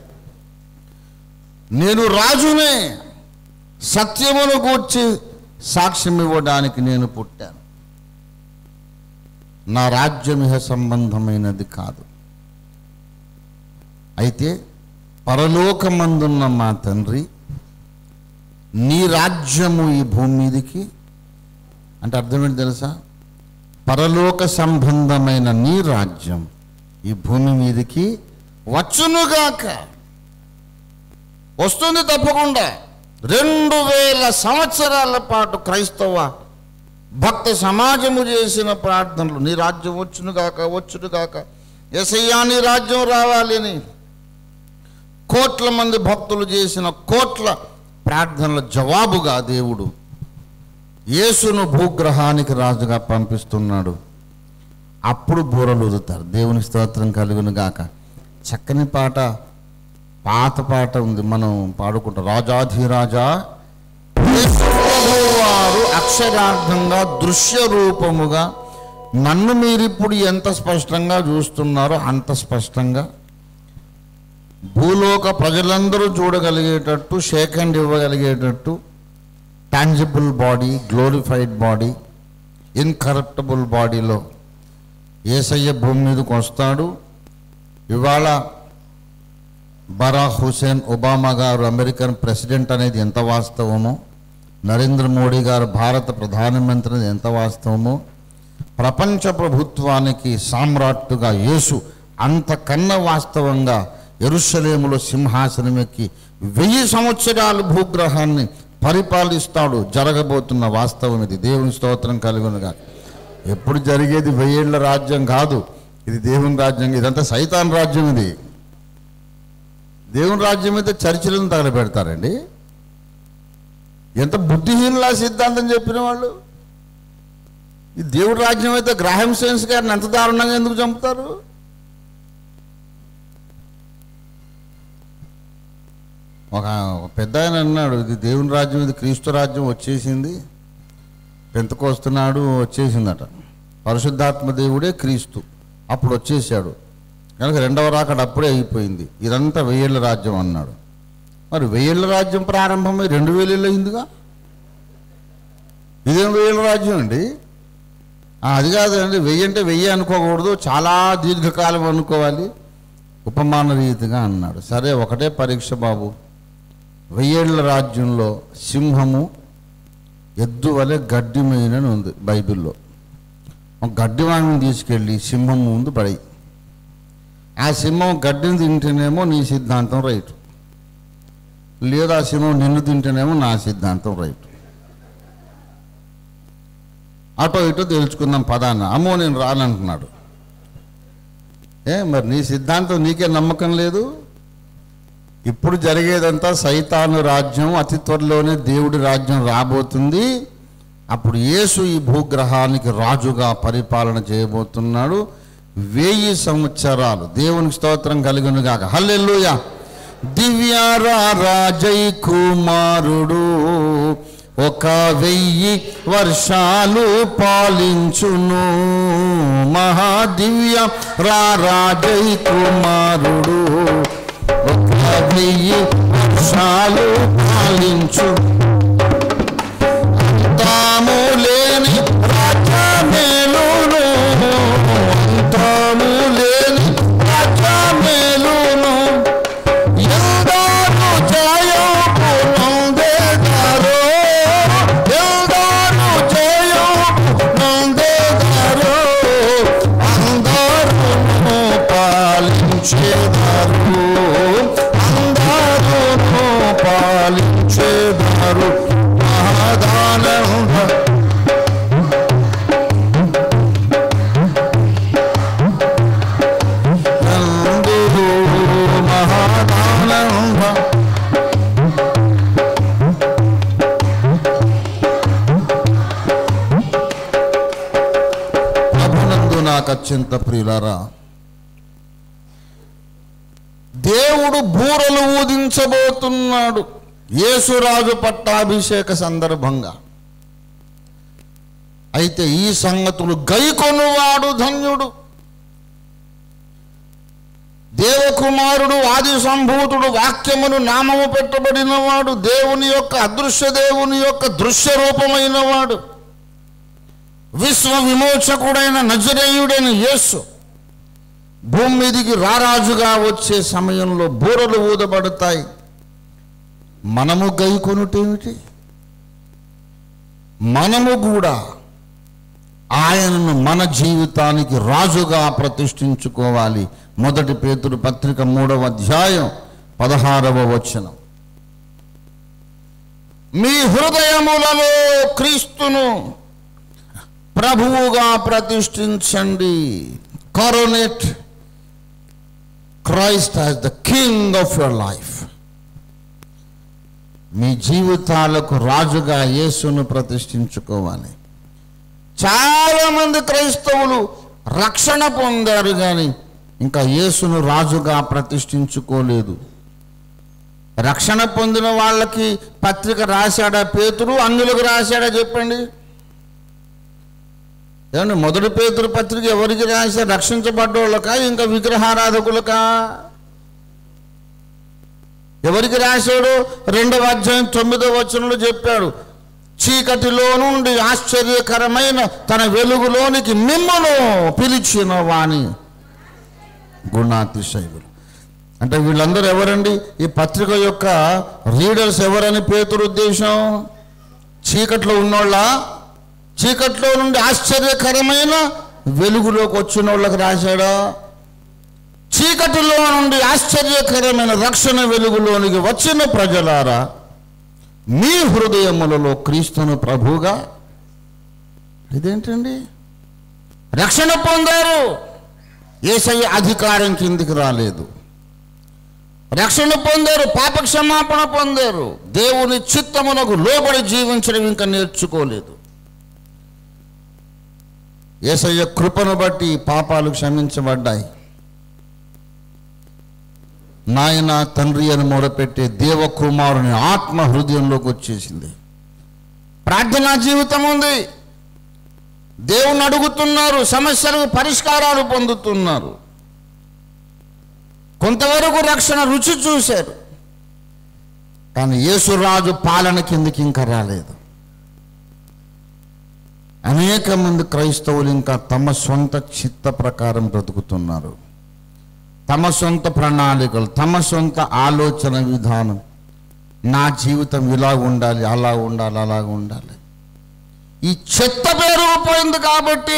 నేను రాజునే సత్యమును గూర్చి సాక్ష్యం ఇవ్వడానికి నేను పుట్టాను నా రాజ్యం ఇహ సంబంధమైనది కాదు అయితే పరలోకమందున్న మా తండ్రి నీ రాజ్యము ఈ భూమి మీదికి అంటే అర్థమేంటి తెలుసా పరలోక సంబంధమైన నీ రాజ్యం ఈ భూమి మీదికి వచ్చునుగాక వస్తుంది తప్పకుండా రెండు వేల సంవత్సరాల పాటు క్రైస్తవ భక్త సమాజము చేసిన ప్రార్థనలు నీ రాజ్యం వచ్చునుగాక వచ్చునుగాక ఎసయ్యా నీ రాజ్యం రావాలి అని కోట్ల మంది భక్తులు చేసిన కోట్ల ప్రార్థనల జవాబుగా దేవుడు యేసును భూగ్రహానికి రాజుగా పంపిస్తున్నాడు అప్పుడు బూరలు ఊదుతారు దేవుని స్తోత్రం కలుగును గాక చక్కని పాట పాత పాట ఉంది మనం పాడుకుంటాం రాజాధిరాజా వారు అక్షరార్థంగా దృశ్య రూపముగా నన్ను మీరిప్పుడు ఎంత స్పష్టంగా చూస్తున్నారో అంత స్పష్టంగా భూలోక ప్రజలందరూ చూడగలిగేటట్టు షేక్ హ్యాండ్ ఇవ్వగలిగేటట్టు tangible body glorified body incorruptible బాడీలో ఏసయ్య భూమి మీదకి వస్తాడు ఇవాళ బరాక్ హుసేన్ ఒబామా గారు అమెరికన్ ప్రెసిడెంట్ అనేది ఎంత వాస్తవమో నరేంద్ర మోడీ గారు భారత ప్రధానమంత్రి అనేది ఎంత వాస్తవమో ప్రపంచ ప్రభుత్వానికి సామ్రాట్టుగా యేసు అంతకన్నా వాస్తవంగా ఎరుషలేములో సింహాసనం ఎక్కి వెయ్యి సంవత్సరాలు భూగ్రహాన్ని పరిపాలిస్తాడు జరగబోతున్న వాస్తవం ఇది దేవుని స్తోత్రం కలుగునుగా ఎప్పుడు జరిగేది వెయ్యేళ్ల రాజ్యం కాదు ఇది దేవుని రాజ్యం ఇదంతా సైతాన్ రాజ్యం ఇది దేవుని రాజ్యం అయితే చర్చిలను తగలబెడతారండి ఎంత బుద్ధిహీనులా సిద్ధాంతం చెప్పిన వాళ్ళు ఈ దేవుడి రాజ్యం అయితే గ్రాహం సెన్స్ గారిని ఎంత దారుణంగా ఎందుకు చంపుతారు ఒక ఒక పెద్ద ఆయన అన్నాడు ఇది దేవుని రాజ్యం ఇది క్రీస్తు రాజ్యం వచ్చేసింది పెంతకొస్తున్నాడు వచ్చేసిందట పరిశుద్ధాత్మ దేవుడే క్రీస్తు అప్పుడు వచ్చేసాడు కనుక రెండవ రాకడ అప్పుడే అయిపోయింది ఇదంతా వెయ్యేళ్ళ రాజ్యం అన్నాడు మరి వెయ్యేళ్ళ రాజ్యం ప్రారంభమై రెండు వేల అయిందిగా ఇదేం వెయ్యేళ్ళ రాజ్యం అండి ఆ, అది కాదండి వెయ్యి అంటే వెయ్యి అనుకోకూడదు చాలా దీర్ఘకాలం అనుకోవాలి ఉపమాన రీతిగా అన్నాడు సరే ఒకటే పరీక్ష బాబు వెయ్యేళ్ల రాజ్యంలో సింహము ఎద్దు వలె గడ్డిమైనని ఉంది బైబిల్లో ఒక గడ్డి వాడిని తీసుకెళ్ళి సింహం ముందు పడి ఆ సింహం గడ్డిని తింటేనేమో నీ సిద్ధాంతం రైట్ లేదా ఆ సింహం నిన్ను తింటేనేమో నా సిద్ధాంతం రైట్ అటో ఇటో తెలుసుకుందాం పదాన అమ్మో నేను రానంటున్నాడు ఏ మరి నీ సిద్ధాంతం నీకే నమ్మకం లేదు ఇప్పుడు జరిగేదంతా సైతాను రాజ్యం అతి త్వరలోనే దేవుడి రాజ్యం రాబోతుంది అప్పుడు యేసు ఈ భూగ్రహానికి రాజుగా పరిపాలన చేయబోతున్నాడు వెయ్యి సంవత్సరాలు దేవునికి స్తోత్రం కలిగినగాక హల్లెలూయ దివ్యారా రాజై కుమారుడు ఒక వెయ్యి వర్షాలు పాలించును మహాదివ్య రారాజై కుమారుడు ఒక వెయ్యి వర్షాలు పాలించు అంతము లేని రాజ్యమేలును అంతము లేని రాజ్యమేలును ఎందరు జయము నొందెదరో ఎందరు జయము నొందెదరో అందరు నాకు అత్యంత ప్రియులారా దేవుడు బూరలు ఊదించబోతున్నాడు యేసురాజు పట్టాభిషేక సందర్భంగా అయితే ఈ సంగతులు గైకొనువాడు ధన్యుడు దేవకుమారుడు ఆది సంభూతుడు వాక్యమును నామము పెట్టబడినవాడు దేవుని యొక్క అదృశ్య దేవుని యొక్క దృశ్య రూపమైన వాడు విశ్వ విమోచకుడైన నజరేయుడైన యేసు భూమి మీదికి రారాజుగా వచ్చే సమయంలో బూరలు ఊదబడతాయి మనము గైకొనుటేమిటి మనము కూడా ఆయనను మన జీవితానికి రాజుగా ప్రతిష్ఠించుకోవాలి మొదటి పేతురు పత్రిక మూడవ అధ్యాయం పదహారవ వచనం మీ హృదయములలో క్రీస్తును ప్రభువుగా ప్రతిష్ఠించండి coronate Christ as the king of your life మీ జీవితాలకు రాజుగా యేసును ప్రతిష్ఠించుకోవాలి చాలా మంది క్రైస్తవులు రక్షణ పొందారు కానీ ఇంకా యేసును రాజుగా ప్రతిష్ఠించుకోలేదు రక్షణ పొందిన వాళ్ళకి పత్రిక రాశాడా పేతురు అన్యులకు రాశాడా చెప్పండి ఏమండి మొదటి పేతురు పత్రిక ఎవరికి రాశారు రక్షించబడ్డోళ్ళకా ఇంకా విగ్రహారాధకులకా ఎవరికి రాశాడు రెండవ అధ్యాయం తొమ్మిదవ వచనంలో చెప్పాడు చీకటిలో నుండి ఆశ్చర్యకరమైన తన వెలుగులోనికి మిమ్మను పిలిచిన వాణి గుణాతిశైవులు అంటే వీళ్ళందరూ ఎవరండి ఈ పత్రిక యొక్క రీడర్స్ ఎవరని పేతురు ఉద్దేశం చీకట్లో ఉన్నోళ్ళ చీకట్లో నుండి ఆశ్చర్యకరమైన వెలుగులోకి వచ్చిన వాళ్ళకి రాశాడా చీకటిలో నుండి ఆశ్చర్యకరమైన రక్షణ వెలుగులోనికి వచ్చిన ప్రజలారా మీ హృదయములలో క్రీస్తును ప్రభువుగా ఇదేంటండి రక్షణ పొందారు ఏసయ్య అధికారం కిందికి రాలేదు రక్షణ పొందారు పాప క్షమాపణ పొందారు దేవుని చిత్తమునకు లోబడి జీవించడం ఇంకా నేర్చుకోలేదు ఏసయ్య కృపను బట్టి పాపాలు క్షమించబడ్డాయి నాయన తండ్రి అని మొదపెట్టే దేవకుమారుని ఆత్మ హృదయంలోకి వచ్చేసింది ప్రార్థనా జీవితం ఉంది దేవుని అడుగుతున్నారు సమస్యలకు పరిష్కారాలు పొందుతున్నారు కొంతవరకు రక్షణ రుచి చూశారు కానీ యేసురాజు పాలన కిందకి ఇంకా రాలేదు అనేక మంది క్రైస్తవులు ఇంకా తమ సొంత చిత్త ప్రకారం బ్రతుకుతున్నారు తమ సొంత ప్రణాళికలు తమ సొంత ఆలోచన విధానం నా జీవితం ఇలా ఉండాలి అలా ఉండాలి అలా ఉండాలి ఈ చెత్త పెరిగిపోయింది కాబట్టి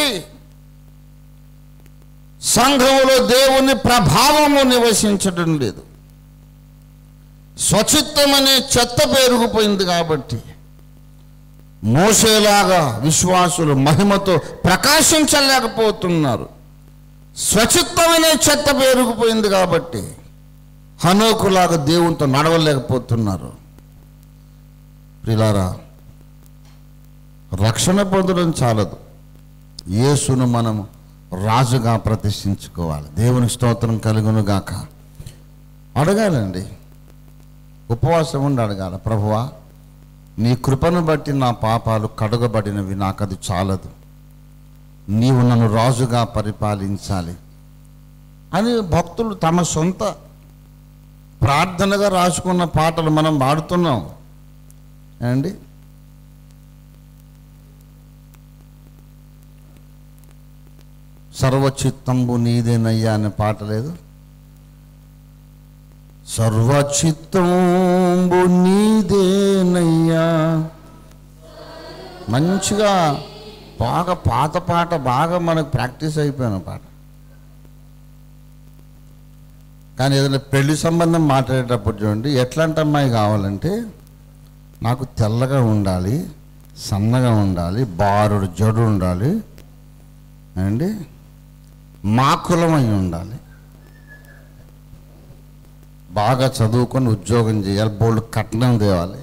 సంఘములో దేవుని ప్రభావము నివసించడం లేదు స్వచిత్తం అనే చెత్త పెరిగిపోయింది కాబట్టి మోసేలాగా విశ్వాసులు మహిమతో ప్రకాశించలేకపోతున్నారు స్వచిత్తమనే చెత్త పేరుకుపోయింది కాబట్టి హనోకులాగా దేవునితో నడవలేకపోతున్నారు ప్రిలారా రక్షణ పొందడం చాలదు యేసును మనం రాజుగా ప్రతిష్ఠించుకోవాలి దేవుని స్తోత్రం కలుగును గాక అడగాలండి ఉపవాసం ఉండి అడగాల ప్రభువా నీ కృపను బట్టి నా పాపాలు కడగబడినవి నాకు అది చాలదు నీవు నన్ను రాజుగా పరిపాలించాలి అని భక్తులు తమ సొంత ప్రార్థనగా రాసుకున్న పాటలు మనం పాడుతున్నాం అండి సర్వచిత్తంబు నీదేనయ్యా అనే పాట లేదు సర్వచిత్తంబు నీదేనయ్యా మంచిగా బాగా పాత పాట బాగా మనకు ప్రాక్టీస్ అయిపోయిన పాట కానీ ఏదైనా పెళ్లి సంబంధం మాట్లాడేటప్పుడు చూడండి ఎట్లాంటి అమ్మాయి కావాలంటే నాకు తెల్లగా ఉండాలి సన్నగా ఉండాలి బారుడు జడు ఉండాలి అండి మా కులమై ఉండాలి బాగా చదువుకొని ఉద్యోగం చేయాలి బోల్డ్ కట్నం తేవాలి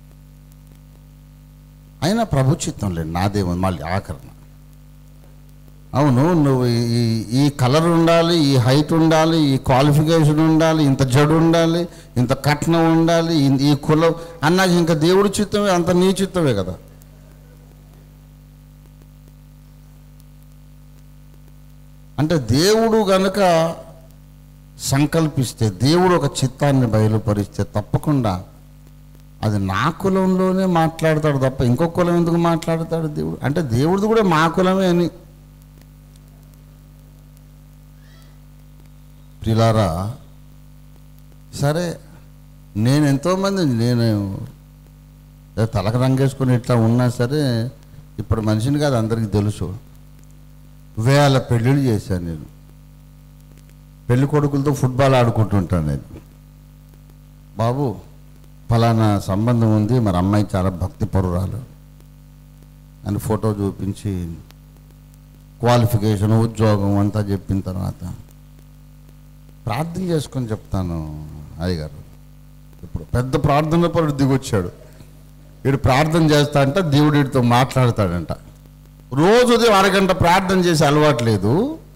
అయినా ప్రభు చిత్తం లేదు నాదేమో మళ్ళీ ఆకరణ అవును నువ్వు ఈ ఈ కలర్ ఉండాలి ఈ హైట్ ఉండాలి ఈ క్వాలిఫికేషన్ ఉండాలి ఇంత జడు ఉండాలి ఇంత కట్నం ఉండాలి ఇన్- ఈ కులం అన్నాక ఇంకా దేవుడి చిత్తమే అంత నీ చిత్తమే కదా అంటే దేవుడు గనుక సంకల్పిస్తే దేవుడు ఒక చిత్తాన్ని బయలుపరిస్తే తప్పకుండా అది నా కులంలోనే మాట్లాడతాడు తప్ప ఇంకో కులం ఎందుకు మాట్లాడతాడు దేవుడు అంటే దేవుడిది కూడా మా కులమే అని ప్రిలారా సరే నేను ఎంతోమంది నేను ఏదో తలకు రంగేసుకొని ఇట్లా ఉన్నా సరే ఇప్పుడు మనిషిని కాదు అందరికీ తెలుసు వేల పెళ్ళిళ్ళు చేశాను నేను పెళ్లి కొడుకులతో ఫుట్బాల్ ఆడుకుంటుంటాను నేను బాబు ఫలానా సంబంధం ఉంది మరి అమ్మాయి చాలా భక్తి పరురాలు అని ఫోటో చూపించి క్వాలిఫికేషన్ ఉద్యోగం అంతా చెప్పిన తర్వాత ప్రార్థన చేసుకొని చెప్తాను అయ్యగారు ఇప్పుడు పెద్ద ప్రార్థన పరుడు దిగొచ్చాడు వీడు ప్రార్థన చేస్తా అంటే దేవుడు వీడితో మాట్లాడతాడంట రోజు ఉదయం అరగంట ప్రార్థన చేసి అలవాట్లేదు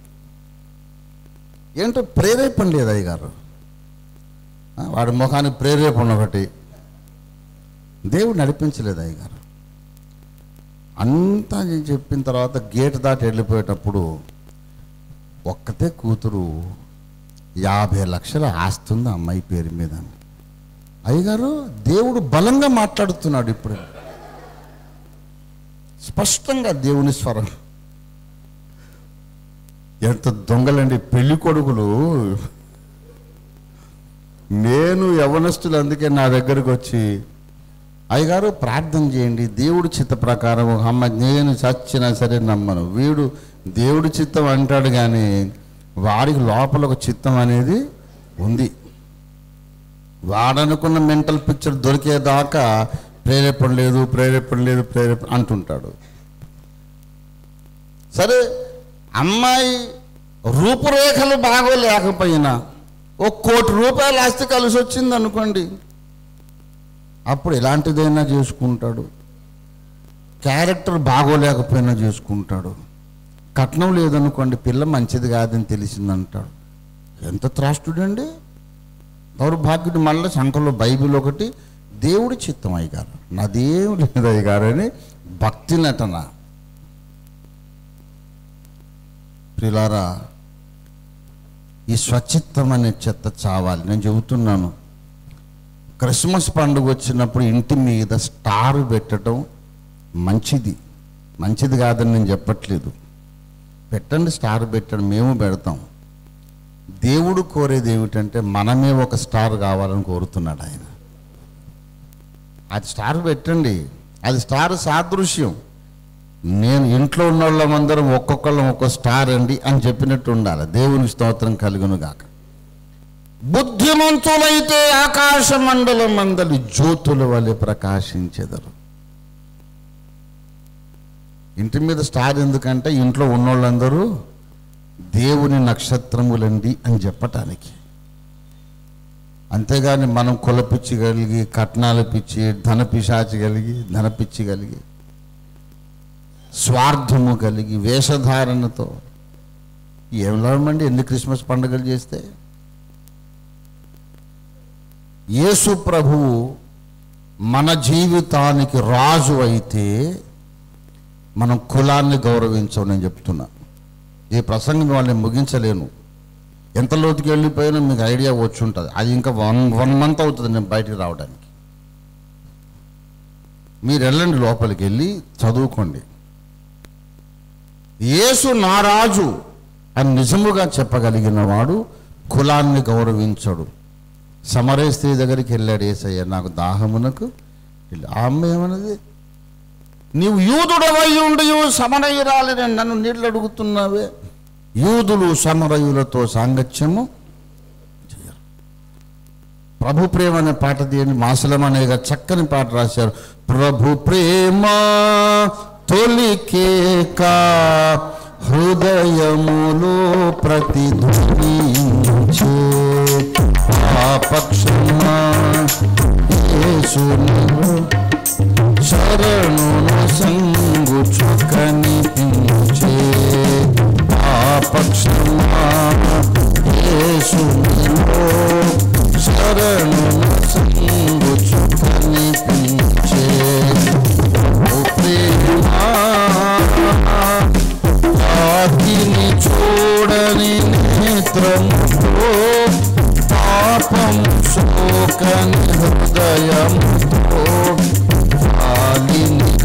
ఏంటో ప్రేరేపణ లేదు అయ్యగారు ఆ, వాడి ముఖానికి ప్రేరేపణ ఒకటి దేవుడు నడిపించలేదు అయ్యగారు అంతా నేను చెప్పిన తర్వాత గేట్ దాటి వెళ్ళిపోయేటప్పుడు ఒక్కతే కూతురు యాభై లక్షల ఆస్తుంది అమ్మాయి పేరు మీద అయ్యగారు దేవుడు బలంగా మాట్లాడుతున్నాడు ఇప్పుడు స్పష్టంగా దేవుని స్వరం ఎంత దొంగలండి పెళ్లి కొడుకులు నేను యవనస్తులు అందుకే నా దగ్గరకు వచ్చి అయ్యగారు ప్రార్థన చేయండి దేవుడి చిత్త ప్రకారం ఒక అమ్మ నేను చచ్చినా సరే నమ్మను వీడు దేవుడి చిత్తం అంటాడు కానీ వాడికి లోపల ఒక చిత్తం అనేది ఉంది వాడనుకున్న మెంటల్ పిక్చర్ దొరికేదాకా ప్రేరేపణ లేదు ప్రేరేపణ లేదు ప్రేరేపణ అంటుంటాడు సరే అమ్మాయి రూపురేఖలు బాగోలేకపోయినా ఓ కోటి రూపాయలు ఆస్తి కలిసి వచ్చింది అనుకోండి అప్పుడు ఎలాంటిదైనా చేసుకుంటాడు క్యారెక్టర్ బాగోలేకపోయినా చేసుకుంటాడు కట్నం లేదనుకోండి పిల్ల మంచిది కాదని తెలిసిందంటాడు ఎంత త్రాష్టుడండి దౌర్భాగ్యుడు మళ్ళీ సంఖలో బైబిల్ ఒకటి దేవుడి చిత్తం అయ్యగారు నాదేం లేదు అయ్యగారు అని భక్తి నటన ప్రిలారా ఈ స్వచిత్తం అనే చెత్త చావాలి నేను చెబుతున్నాను క్రిస్మస్ పండుగ వచ్చినప్పుడు ఇంటి మీద స్టార్ పెట్టడం మంచిది మంచిది కాదని నేను చెప్పట్లేదు పెట్టండి స్టార్ పెట్టండి మేము పెడతాం దేవుడు కోరేది ఏమిటంటే మనమే ఒక స్టార్ కావాలని కోరుతున్నాడు ఆయన అది స్టార్ పెట్టండి అది స్టార్ సాదృశ్యం నేను ఇంట్లో ఉన్న వాళ్ళమందరం ఒక్కొక్కళ్ళం ఒక్కో స్టార్ అండి అని చెప్పినట్టు ఉండాలి దేవుని స్తోత్రం కలుగును గాక బుద్ధిమంతులైతే ఆకాశ మండలం మందలి జ్యోతుల వలె ప్రకాశించెదరు ఇంటి మీద స్టార్ ఎందుకంటే ఇంట్లో ఉన్నోళ్ళందరూ దేవుని నక్షత్రములండి అని చెప్పటానికి అంతేగాని మనం కులపిచ్చి కలిగి కట్నాలు పిచ్చి ధన పిశాచి కలిగి ధన పిచ్చి కలిగి స్వార్థము కలిగి వేషధారణతో ఏం లాభమండి ఎన్ని క్రిస్మస్ పండుగలు చేస్తే యేసు ప్రభువు మన జీవితానికి రాజు అయితే మనం కులాన్ని గౌరవించం నేను చెప్తున్నా ఈ ప్రసంగం వాళ్ళని ముగించలేను ఎంత లోతుకి వెళ్ళిపోయినా మీకు ఐడియా వచ్చి ఉంటుంది అది ఇంకా వన్ వన్ మంత్ అవుతుంది నేను బయటికి రావడానికి మీరు వెళ్ళండి లోపలికి వెళ్ళి చదువుకోండి యేసు నా రాజు అని నిజముగా చెప్పగలిగిన వాడు కులాన్ని గౌరవించడు సమరే స్త్రీ దగ్గరికి వెళ్ళాడు ఏసయ్య నాకు దాహమునకు వెళ్ళి ఆ అమ్మ ఏమన్నది నీవు యూదుడవై ఉండి సమరయురాలి నన్ను నీళ్ళు అడుగుతున్నావే యూదులు సమరయులతో సాంగత్యము చేయరు ప్రభు ప్రేమ అనే పాట తీయండి మాసలం అనే చక్కని పాట రాశారు ప్రభు ప్రేమ తొలికేక హృదయములో ప్రతిధ్వనించే ఆ పక్షమా యేసునిలో శరణును సంగుచు కనిపించే పక్షమా యేసునిలో శరణు సంగుచు కనిపించే ఓ ప్రేమా ఆకిని చూడని నేత్రముతో పాపం శోకని హృదయముతో ఆలిని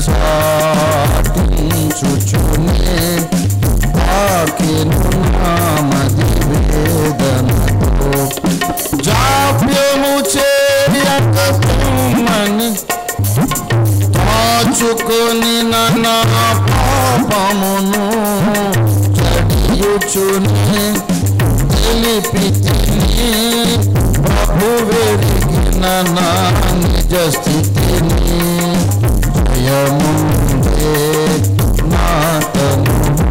చాటించుచునే తాకిను నామది వేదనతో జాప్యము చేయకమని దాచుకొని నా పాపమును చడియుచుని తెలిపి తిని ప్రభు వెరిగిన నా నిజ స్థితిని జయముందే నాతను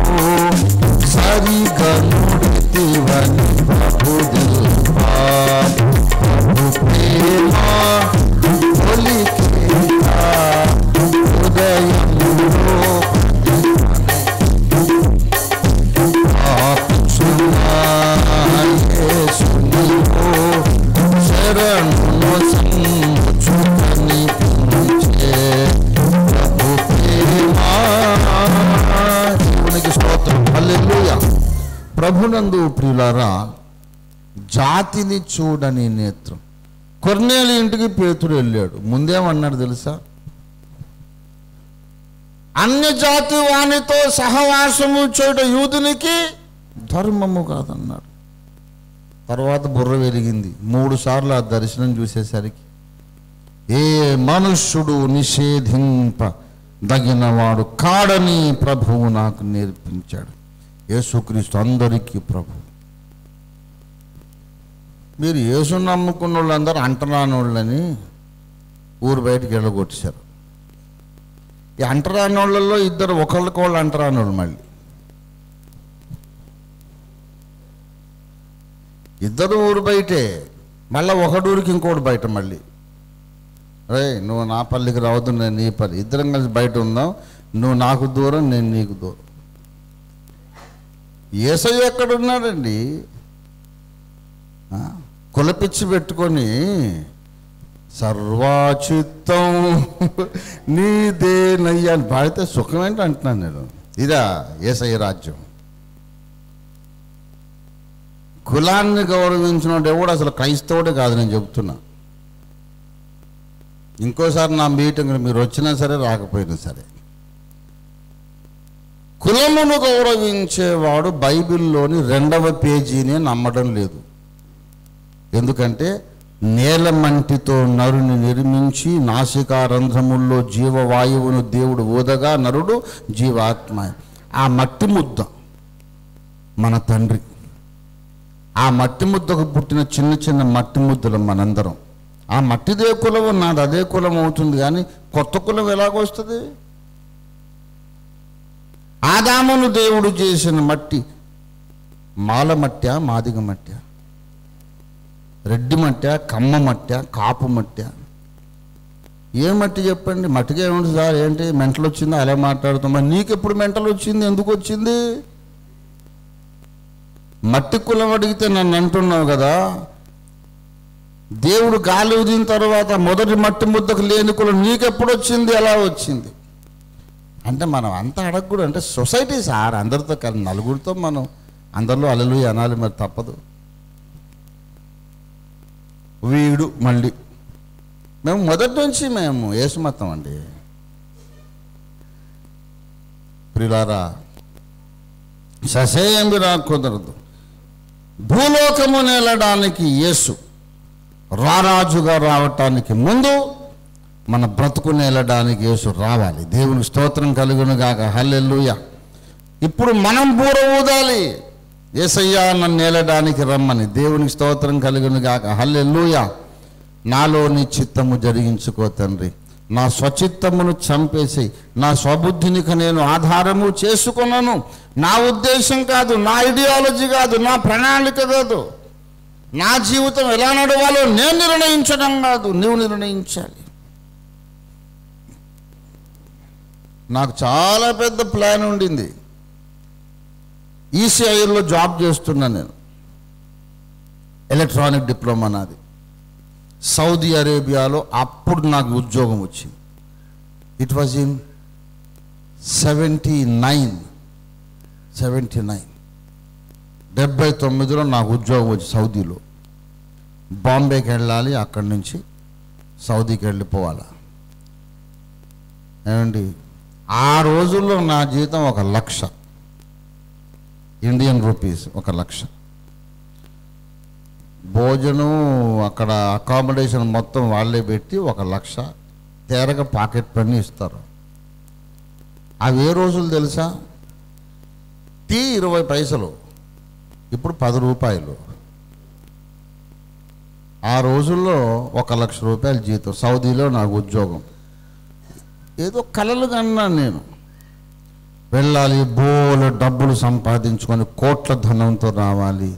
సరిగా నుడితివని ప్రభు దిల్పా ప్రభు ప్రేమ ఒలికేట హృదయములో ఆపుచున్నాయేసునిలో శరణును సంచుకని పిలిచే ప్రభు ప్రేమ దేవునికి స్తోత్రం హల్లెలూయా ప్రభునందు ప్రియులారా జాతిని చూడని నేత్రం కొర్నేలు ఇంటికి పేతుడు వెళ్ళాడు ముందేమన్నాడు తెలుసా అన్య జాతి వానితో సహవాసము చేయట యూదునికి ధర్మము కాదన్నాడు తర్వాత బుర్ర వెలిగింది మూడు సార్లు ఆ దర్శనం చూసేసరికి ఏ మనుష్యుడు నిషేధింప దగినవాడు కాడని ప్రభువు నాకు నేర్పించాడు యేసుక్రీస్తు అందరికీ ప్రభు మీరు యేసు నమ్ముకున్న వాళ్ళందరూ అంటరాని వాళ్ళని ఊరు బయటికి వెళ్ళగొట్టేశారు ఈ అంటరాని వాళ్ళల్లో ఇద్దరు ఒకళ్ళకి వాళ్ళు అంటరాని వాళ్ళు మళ్ళీ ఇద్దరు ఊరు బయటే మళ్ళీ ఒకడు ఊరికి ఇంకోటి బయట మళ్ళీ రే నువ్వు నా పల్లికి రావద్దు నేను నీ పల్లి ఇద్దరం కలిసి బయట ఉందాం నువ్వు నాకు దూరం నేను నీకు దూరం ఏసయ్య ఎక్కడున్నాడండి ఆ, కులపిచ్చి పెట్టుకొని సర్వాచిత్తం నీదేనయ్యా అని పాడితే సుఖమేంటి అంటున్నాను నేను ఇదా ఏసయ్య రాజ్యం కులాన్ని గౌరవించినోడు ఎవడు అసలు క్రైస్తవుడే కాదు నేను చెప్తున్నా ఇంకోసారి నా మీటింగ్ మీరు వచ్చినా సరే రాకపోయినా సరే కులమును గౌరవించేవాడు బైబిల్లోని రెండవ పేజీని నమ్మడం లేదు ఎందుకంటే నేల మంటితో నరుని నిర్మించి నాసికా రంధ్రముల్లో జీవవాయువును దేవుడు ఊదగా నరుడు జీవాత్మ ఆ మట్టి ముద్ద మన తండ్రి ఆ మట్టి ముద్దకు పుట్టిన చిన్న చిన్న మట్టి ముద్దలు మనందరం ఆ మట్టిదే కులం నాది అదే కులం అవుతుంది కానీ కొత్త కులం ఎలాగొస్తుంది ఆదామును దేవుడు చేసిన మట్టి మాల మట్ట మాదిగ మట్ట రెడ్డి మట్ట కమ్మ మట్ట కాపు మట్ట ఏ మట్టి చెప్పండి మట్టిగా ఏముంది సార్ ఏంటి మెంటలు వచ్చిందా అలా మాట్లాడుతాం మరి నీకెప్పుడు మెంటలు వచ్చింది ఎందుకు వచ్చింది మట్టి కులం అడిగితే నన్ను అంటున్నావు కదా దేవుడు గాలి ఉదిన తర్వాత మొదటి మట్టి ముద్దకు లేని కులం నీకెప్పుడు వచ్చింది ఎలా వచ్చింది అంటే మనం అంతా అడగకూడదు అంటే సొసైటీ సార్ అందరితో కలిసి నలుగురితో మనం అందరిలో అలలు అనాలి మరి తప్పదు వీడు మళ్ళీ మేము మొదటి నుంచి మేము ఏసుమతం అండి ప్రిలారా ససేంబి రా కుదరదు భూలోకము నేలడానికి యేసు రారాజుగా రావటానికి ముందు మన బ్రతుకు నేలడానికి యేసు రావాలి దేవుని స్తోత్రం కలుగును గాక హల్లెలూయ ఇప్పుడు మనం బూర ఊదాలి ఏసయ్యా నన్ను నేలడానికి రమ్మని దేవునికి స్తోత్రం కలుగును గాక హల్లెలూయ నాలో నీ చిత్తము జరిగించుకో తండ్రి నా స్వచిత్తమును చంపేసి నా స్వబుద్ధినికి నేను ఆధారము చేసుకున్నాను నా ఉద్దేశం కాదు నా ఐడియాలజీ కాదు నా ప్రణాళిక కాదు నా జీవితం ఎలా నడవాలో నేను నిర్ణయించడం కాదు నువ్వు నిర్ణయించాలి నాకు చాలా పెద్ద ప్లాన్ ఉండింది ఈసీఐలో జాబ్ చేస్తున్నా నేను ఎలక్ట్రానిక్ డిప్లొమా నాది సౌదీ అరేబియాలో అప్పుడు నాకు ఉద్యోగం వచ్చింది it was in seventy nine seventy nine డెబ్బై తొమ్మిదిలో నాకు ఉద్యోగం వచ్చి సౌదీలో బాంబేకి వెళ్ళాలి అక్కడి నుంచి సౌదీకి వెళ్ళిపోవాలా ఏమండి ఆ రోజుల్లో నా జీతం ఒక లక్ష ఇండియన్ రూపీస్ ఒక లక్ష భోజనం అక్కడ అకామిడేషన్ మొత్తం వాళ్ళే పెట్టి ఒక లక్ష తేరగ పాకెట్ పని ఇస్తారు అవి ఏ రోజులు తెలుసా టీ ఇరవై పైసలు ఇప్పుడు పది రూపాయలు ఆ రోజుల్లో ఒక లక్ష రూపాయల జీతం సౌదీలో నాకు ఉద్యోగం ఏదో కలలు కన్నాను నేను వెళ్ళాలి బోలు డబ్బులు సంపాదించుకొని కోట్ల ధనంతో రావాలి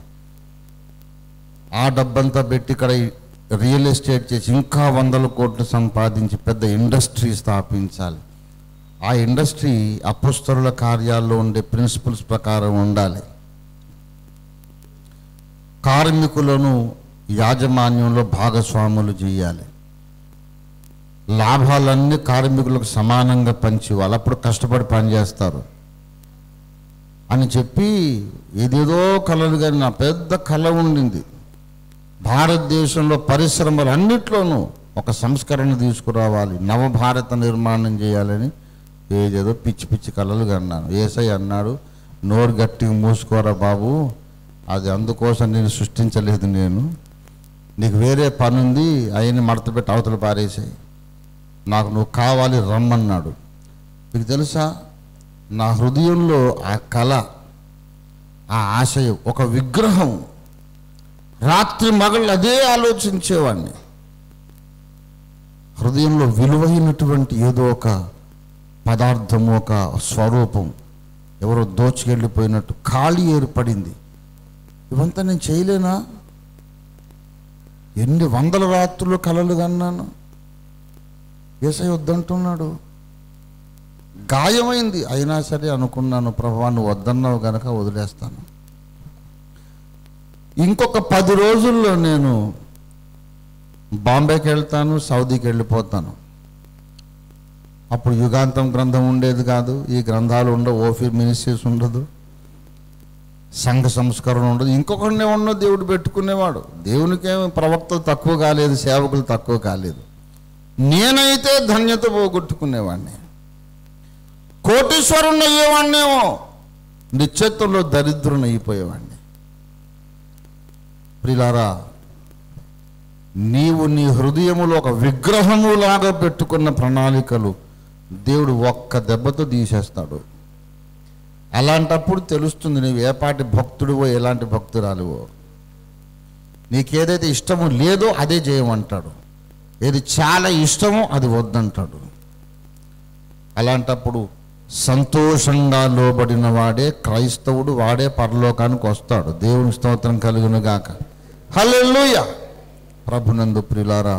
ఆ డబ్బంతా పెట్టి ఇక్కడ ఈ రియల్ ఎస్టేట్ చేసి ఇంకా వందల కోట్లు సంపాదించి పెద్ద ఇండస్ట్రీ స్థాపించాలి ఆ ఇండస్ట్రీ అపుస్తరుల కార్యాల్లో ఉండే ప్రిన్సిపల్స్ ప్రకారం ఉండాలి కార్మికులను యాజమాన్యంలో భాగస్వాములు చేయాలి లాభాలన్నీ కార్మికులకు సమానంగా పంచి వాళ్ళు అప్పుడు కష్టపడి పనిచేస్తారు అని చెప్పి ఏదేదో కళలు కానీ నా పెద్ద కళ ఉండింది భారతదేశంలో పరిశ్రమలు అన్నిట్లోనూ ఒక సంస్కరణ తీసుకురావాలి నవభారత నిర్మాణం చేయాలని ఏదేదో పిచ్చి పిచ్చి కళలు కన్నాను ఏసై అన్నాడు నోరు గట్టిగా మూసుకోరా బాబు అది అందుకోసం నేను సృష్టించలేదు నేను నీకు వేరే పని ఉంది అవన్నీ మడత పెట్టి అవతల పారేసాయి నాకు నువ్వు కావాలి రమ్మన్నాడు మీకు తెలుసా నా హృదయంలో ఆ కళ ఆ ఆశయం ఒక విగ్రహం రాత్రి మగళ్ళు అదే ఆలోచించేవాడిని హృదయంలో విలువైనటువంటి ఏదో ఒక పదార్థము ఒక స్వరూపం ఎవరో దోచుకెళ్ళిపోయినట్టు ఖాళీ ఏర్పడింది ఇవంతా నేను చేయలేనా ఎన్ని వందల రాత్రులు కలలు కన్నాను ఏసై వద్దంటున్నాడు గాయమైంది అయినా సరే అనుకున్నాను ప్రభా నువ్వు వద్దన్నావు గనక వదిలేస్తాను ఇంకొక పది రోజుల్లో నేను బాంబేకి వెళ్తాను సౌదీకి వెళ్ళిపోతాను అప్పుడు యుగాంతం గ్రంథం ఉండేది కాదు ఈ గ్రంథాలు ఉండవు ఓఫీ మినిస్ట్రీస్ ఉండదు సంఘ సంస్కరణ ఉండదు ఇంకొకరినే ఉన్న దేవుడు పెట్టుకునేవాడు దేవునికేం ప్రవక్తలు తక్కువ కాలేదు సేవకులు తక్కువ కాలేదు నేనైతే ధన్యత పోగొట్టుకునేవాడిని కోటీశ్వరుని అయ్యేవాడినేమో నిశ్చత్వంలో దరిద్రుని అయిపోయేవాడిని ప్రిలారా నీవు నీ హృదయములో ఒక విగ్రహములాగా పెట్టుకున్న ప్రణాళికలు దేవుడు ఒక్క దెబ్బతో తీసేస్తాడు అలాంటప్పుడు తెలుస్తుంది నువ్వు ఏ పాటి భక్తుడివో ఎలాంటి భక్తురాలివో నీకేదైతే ఇష్టమో లేదో అదే చేయమంటాడు ఏది చాలా ఇష్టమో అది వద్దంటాడు అలాంటప్పుడు సంతోషంగా లోబడిన వాడే క్రైస్తవుడు వాడే పరలోకానికి వస్తాడు దేవుని స్తోత్రం కలుగును గాక హల్లెలూయ ప్రభునందు ప్రిలారా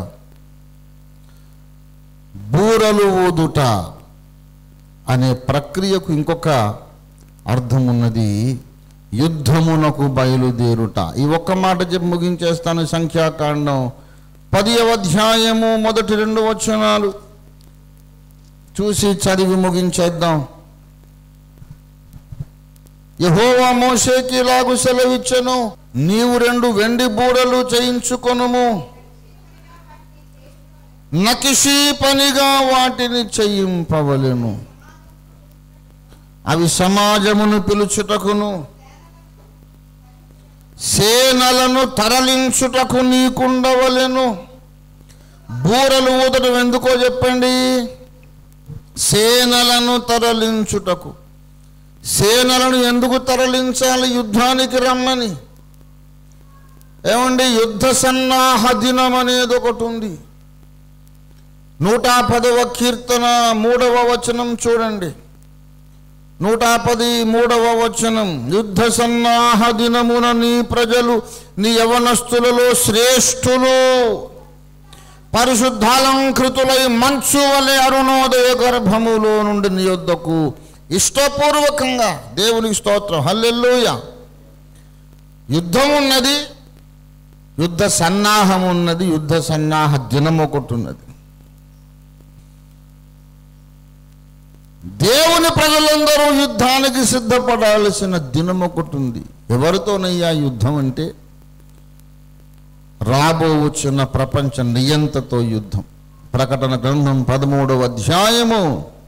బూరలు ఊదుట అనే ప్రక్రియకు ఇంకొక అర్థం ఉన్నది యుద్ధమునకు బయలుదేరుట ఈ ఒక్క మాట చెప్పి ముగించేస్తాను సంఖ్యాకాండం పదివ అధ్యాయము మొదటి రెండు వచనాలు చూసి చదివి ముగించేద్దాం యహోవా మోషేకి ఇలాగు సెలవిచ్చెను నీవు రెండు వెండి బూరలు చేయించుకొనుము నకిషీ పనిగా వాటిని చేయింపవలెను అవి సమాజమును పిలుచుటకును సేనలను తరలించుటకు నీకుండవలెను బూరలు ఊదటం ఎందుకో చెప్పండి సేనలను తరలించుటకు సేనలను ఎందుకు తరలించాలి యుద్ధానికి రమ్మని ఏమండి యుద్ధ సన్నాహ దినం అనేది ఒకటి ఉంది నూట పదవ కీర్తన మూడవ వచనం చూడండి నూట పది మూడవ వచనం యుద్ధ సన్నాహ దినమున నీ ప్రజలు నీ యవనస్తులలో శ్రేష్ఠులు పరిశుద్ధాలంకృతులై మంచు వలె అరుణోదయ గర్భములో నుండి నీ యొద్దకు ఇష్టపూర్వకంగా దేవునికి స్తోత్రం హల్లెలూయ యుద్ధం ఉన్నది యుద్ధ సన్నాహం ఉన్నది యుద్ధ సన్నాహ దినం ఒకటి ఉన్నది దేవుని ప్రజలందరూ యుద్ధానికి సిద్ధపడాల్సిన దినం ఒకటి ఉంది ఎవరితోనయ్యా యుద్ధం అంటే రాబోవచ్చున్న ప్రపంచ నియంతతో యుద్ధం ప్రకటన గ్రంథం పదమూడవ అధ్యాయము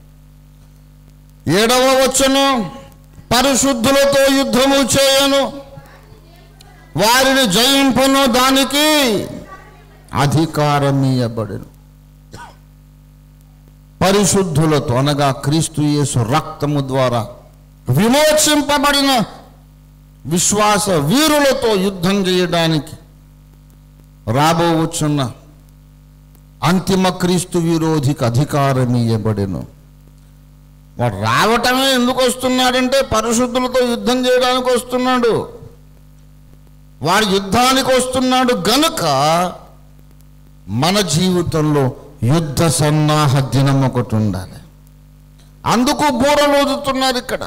ఏడవ వచ్చును పరిశుద్ధులతో యుద్ధము చేయను వారిని జయింపును దానికి అధికారం ఇవ్వబడను పరిశుద్ధులతో అనగా క్రీస్తు యేసు రక్తము ద్వారా విమోచింపబడిన విశ్వాస వీరులతో యుద్ధం చేయడానికి రాబోవచ్చున్న అంతిమ క్రీస్తు విరోధికి అధికారం ఇవ్వబడెను వాడు రావటమే ఎందుకు వస్తున్నాడంటే పరిశుద్ధులతో యుద్ధం చేయడానికి వస్తున్నాడు వాడు యుద్ధానికి వస్తున్నాడు గనుక మన జీవితంలో యుద్ధ సన్నాహ దినం ఒకటి ఉండాలి అందుకు బూరలు ఊదుతున్నారు ఇక్కడ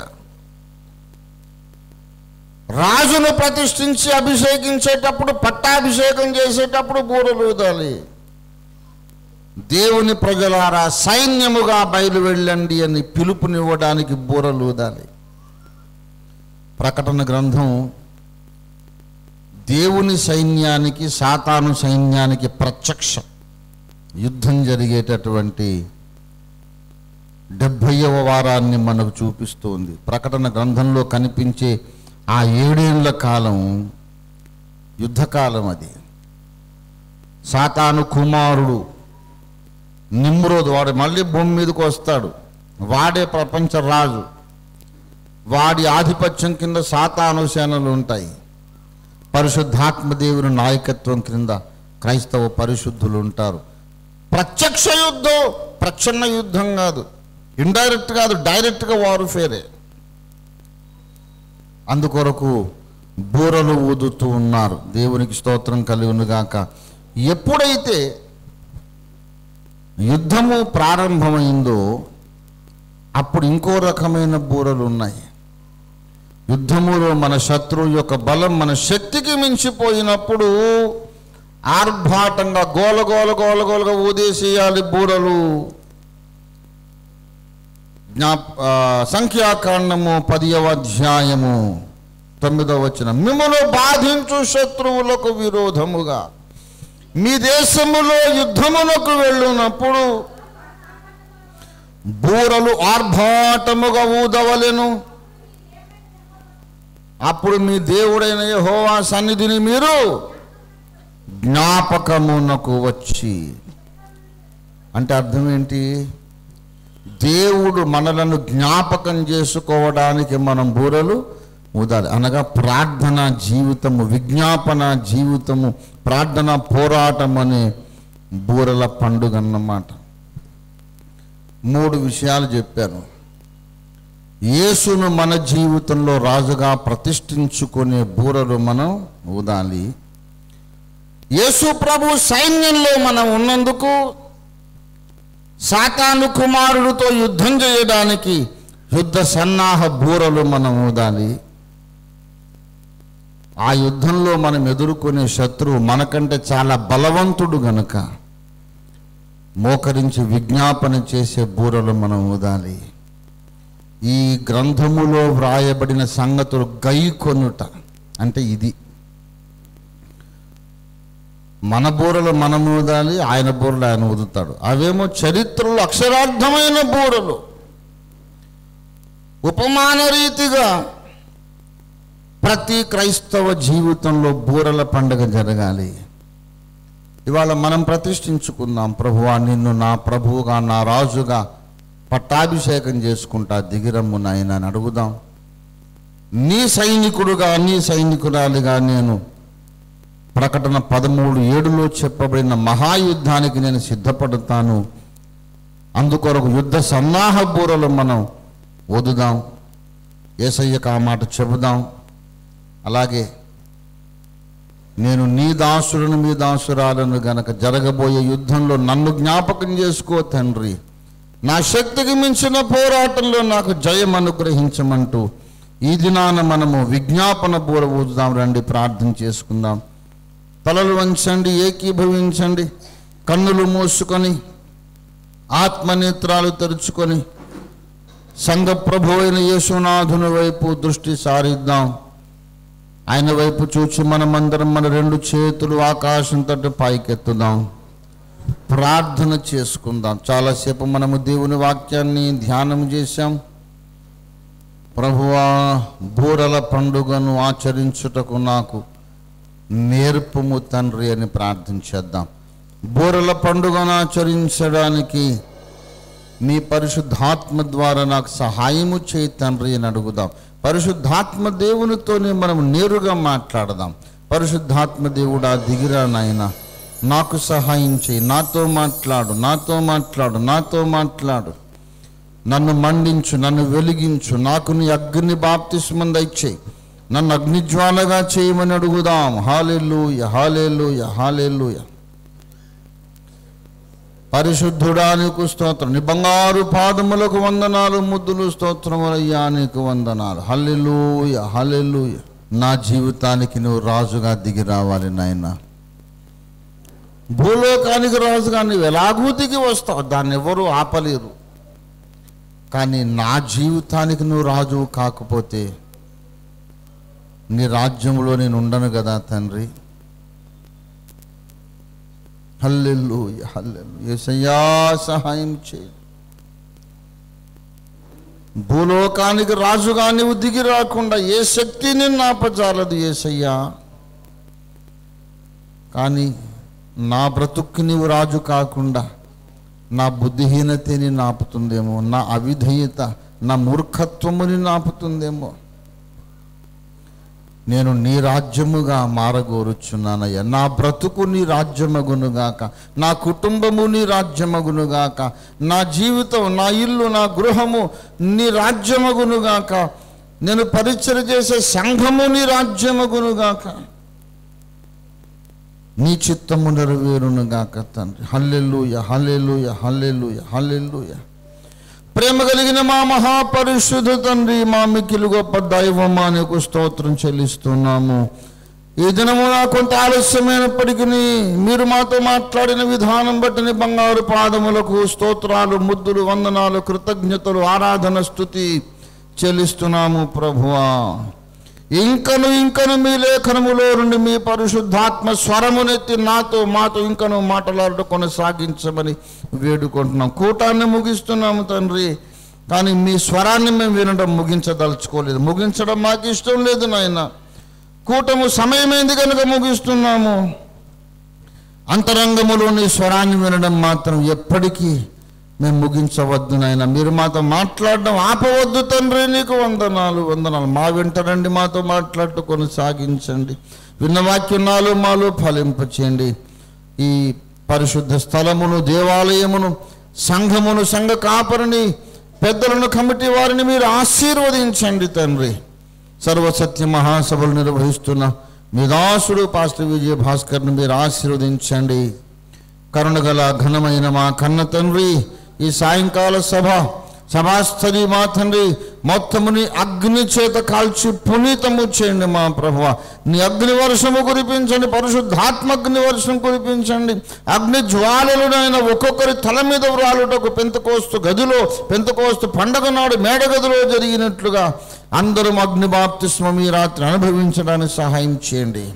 రాజును ప్రతిష్ఠించి అభిషేకించేటప్పుడు పట్టాభిషేకం చేసేటప్పుడు బూరలు ఊదాలి దేవుని ప్రజలారా సైన్యముగా బయలు వెళ్ళండి అని పిలుపునివ్వడానికి బూరలు ఊదాలి ప్రకటన గ్రంథం దేవుని సైన్యానికి సాతాను సైన్యానికి ప్రత్యక్ష యుద్ధం జరిగేటటువంటి డెబ్భైవ వారాన్ని మనకు చూపిస్తుంది ప్రకటన గ్రంథంలో కనిపించే ఆ ఏడేళ్ల కాలం యుద్ధకాలం అది సాతాను కుమారుడు నిమ్రోదు వాడు మళ్ళీ భూమి మీదకి వస్తాడు వాడే ప్రపంచ రాజు వాడి ఆధిపత్యం కింద సాతాను సేనలు ఉంటాయి పరిశుద్ధాత్మ దేవుని నాయకత్వం క్రింద క్రైస్తవ పరిశుద్ధులు ఉంటారు ప్రత్యక్ష యుద్ధం ప్రచ్ఛన్న యుద్ధం కాదు ఇండైరెక్ట్ కాదు డైరెక్ట్గా వారు ఫేరే అందుకొరకు బూరలు ఊదుతూ ఉన్నారు దేవునికి స్తోత్రం కలిగినగాక ఎప్పుడైతే యుద్ధము ప్రారంభమైందో అప్పుడు ఇంకో రకమైన బూరలు ఉన్నాయి యుద్ధములో మన శత్రువు యొక్క బలం మన శక్తికి మించిపోయినప్పుడు ఆర్భాటంగా గోల గోల గోల గోలగా ఊదేసేయాలి బూరలు జ్ఞా ఆ, సంఖ్యాకాండము పదియవ అధ్యాయము తొమ్మిదవ వచ్చిన మిమ్మను బాధించు శత్రువులకు విరోధముగా మీ దేశములో యుద్ధమునకు వెళ్ళినప్పుడు బూరలు ఆర్భాటముగా ఊదవలెను అప్పుడు మీ దేవుడైన యెహోవా సన్నిధిని మీరు జ్ఞాపకమునకు వచ్చి అంటే అర్థం ఏంటి దేవుడు మనలను జ్ఞాపకం చేసుకోవడానికి మనం బూరలు ఊదాలి అనగా ప్రార్థన జీవితము విజ్ఞాపన జీవితము ప్రార్థన పోరాటం అనే బూరల పండుగ అన్నమాట మూడు విషయాలు చెప్పాను యేసును మన జీవితంలో రాజుగా ప్రతిష్ఠించుకునే బూరలు మనం ఊదాలి యేసు ప్రభు సైన్యంలో మనం ఉన్నందుకు సాతాను కుమారుడితో యుద్ధం చేయడానికి యుద్ధ సన్నాహ బూరలు మనం ఊదాలి ఆ యుద్ధంలో మనం ఎదుర్కొనే శత్రువు మనకంటే చాలా బలవంతుడు గనుక మోకరించి విజ్ఞాపన చేసే బూరలు మనం ఊదాలి ఈ గ్రంథములో వ్రాయబడిన సంగతులు గైకొనుట అంటే ఇది మన బూరలు మనం ఊదాలి ఆయన బూరలు ఆయన ఊదుతాడు అవేమో చరిత్రలో అక్షరార్థమైన బూరలు ఉపమాన రీతిగా ప్రతి క్రైస్తవ జీవితంలో బూరల పండుగ జరగాలి ఇవాళ మనం ప్రతిష్ఠించుకుందాం ప్రభువా నిన్ను నా ప్రభువుగా నా రాజుగా పట్టాభిషేకం చేసుకుంటా దిగిరమ్ము నాయన అని అడుగుదాం నీ సైనికుడుగా నీ సైనికురాలిగా నేను ప్రకటన పదమూడు ఏడులో చెప్పబడిన మహాయుద్ధానికి నేను సిద్ధపడతాను అందుకొరకు యుద్ధ సన్నాహ బూరలు మనం వదుదాం ఏసయ్యకు ఆ మాట చెబుదాం అలాగే నేను నీ దాసులను మీ దాసురాలను గనక జరగబోయే యుద్ధంలో నన్ను జ్ఞాపకం చేసుకో తండ్రి నా శక్తికి మించిన పోరాటంలో నాకు జయం అనుగ్రహించమంటూ ఈ దినాన మనము విజ్ఞాపన బూర ఊదుదాం రండి ప్రార్థన చేసుకుందాం తలలు వంచండి ఏకీభవించండి కన్నులు మూసుకొని ఆత్మనేత్రాలు తెరుచుకొని సంఘ ప్రభు అయిన యేసునాథుని వైపు దృష్టి సారిద్దాం ఆయన వైపు చూచి మనమందరం మన రెండు చేతులు ఆకాశం తట్టు పైకెత్తుదాం ప్రార్థన చేసుకుందాం చాలాసేపు మనము దేవుని వాక్యాన్ని ధ్యానం చేశాం ప్రభువా బూరల పండుగను ఆచరించుటకు నాకు నేర్పుము తండ్రి అని ప్రార్థించేద్దాం బూరల పండుగను ఆచరించడానికి మీ పరిశుద్ధాత్మ ద్వారా నాకు సహాయము చేయి తండ్రి అని అడుగుదాం పరిశుద్ధాత్మ దేవునితోనే మనం నేరుగా మాట్లాడదాం పరిశుద్ధాత్మ దేవుడా దిగిరా నాయన నాకు సహాయం చేయి నాతో మాట్లాడు నాతో మాట్లాడు నాతో మాట్లాడు నన్ను మండించు నన్ను వెలిగించు నాకు నీ అగ్ని బాప్తిస్మం దయచేయి నన్ను అగ్నిజ్వాలగా చేయమని అడుగుదాం హాలెల్లుయ హాలెల్లుయ హాలెల్లుయ పరిశుద్ధుడా నీకు స్తోత్రం నీ బంగారు పాదములకు వందనాలు ముద్దులు స్తోత్రములయ్యా నీకు వందనాలు హల్లెలూయ హల్లెలూయ నా జీవితానికి నువ్వు రాజుగా దిగి రావాలి నాయన భూలోకానికి రాజుగా నువ్వు ఎలాగూ దిగి వస్తావు దాన్ని ఎవరు ఆపలేరు కానీ నా జీవితానికి నువ్వు రాజు కాకపోతే నీ రాజ్యంలో నేను ఉండను కదా తండ్రి హల్లెల్లు హల్లెల్లు ఏసయ్యా సహాయం చేయి భూలోకానికి రాజుగా నువ్వు దిగి రాకుండా ఏ శక్తి నిన్ను ఆపజాలదు ఏసయ్యా కానీ నా బ్రతుక్కి నీవు రాజు కాకుండా నా బుద్ధిహీనత నిన్ను ఆపుతుందేమో నా అవిధేయత నా మూర్ఖత్వముని ఆపుతుందేమో నేను నీ రాజ్యముగా మారగోరుచున్నానయ్యా నా బ్రతుకు నీ రాజ్యమగునుగాక నా కుటుంబము నీ రాజ్యమగునుగాక నా జీవితం నా ఇల్లు నా గృహము నీ రాజ్యమగునుగాక నేను పరిచయ చేసే సంఘము నీ రాజ్యమగునుగాక నీ చిత్తము నెరవేరునుగాక తండ్రి హల్లెలూయ హల్లెలూయ హల్లెలూయ హల్లెలూయ ప్రేమ కలిగిన మా మహాపరిశుద్ధ తండ్రి మా మిక్కిలు గొప్ప దైవమా నీకు స్తోత్రం చెల్లిస్తున్నాము ఈ దినము నా కొంత ఆలస్యమైనప్పటికీ మీరు మాతో మాట్లాడిన విధానం బట్టి నీ బంగారు పాదములకు స్తోత్రాలు ముద్దులు వందనాలు కృతజ్ఞతలు ఆరాధన స్థుతి చెల్లిస్తున్నాము ప్రభువా ఇంకను ఇంకను మీ లేఖనములో నుండి మీ పరిశుద్ధాత్మ స్వరమునెత్తి నాతో మాతో ఇంకను మాట్లాడుతూ కొనసాగించమని వేడుకుంటున్నాం కూటాన్ని ముగిస్తున్నాము తండ్రి కానీ మీ స్వరాన్ని మేము వినడం ముగించదలుచుకోలేదు ముగించడం మాకు ఇష్టం లేదు నాయన కూటము సమయమైంది కనుక ముగిస్తున్నాము అంతరంగములోని స్వరాన్ని వినడం మాత్రం ఎప్పటికీ మేము ముగించవద్దు నాయన మీరు మాతో మాట్లాడడం ఆపవద్దు తండ్రి నీకు వందనాలు వందనాలు మా వెంటరండి మాతో మాట్లాడుతూ కొనసాగించండి విన్న వాక్యున్నాలు మాలో ఫలింపచేయండి ఈ పరిశుద్ధ స్థలమును దేవాలయమును సంఘమును సంఘ కాపరిని పెద్దలను కమిటీ వారిని మీరు ఆశీర్వదించండి తండ్రి సర్వసత్య మహాసభలు నిర్వహిస్తున్న మీ దాసుడు పాస్టర్ విజయ భాస్కర్ని మీరు ఆశీర్వదించండి కరుణగల ఘనమైన మా కన్న తండ్రి ఈ సాయంకాల సభ సభాస్థలి మా తండ్రి మొత్తముని అగ్ని చేత కాల్చి పునీతము చేయండి మా ప్రభు నీ అగ్ని వర్షము కురిపించండి పరిశుద్ధాత్మ అగ్ని వర్షం కురిపించండి అగ్ని జ్వాలలునైన ఒక్కొక్కరి తల మీద వ్రాలుటకు పెంతకోస్తు గదిలో పెంతకోస్తు పండగ నాడు మేడ గదిలో జరిగినట్లుగా అందరూ అగ్ని బాప్తిస్మం ఈ రాత్రి అనుభవించడానికి సహాయం చేయండి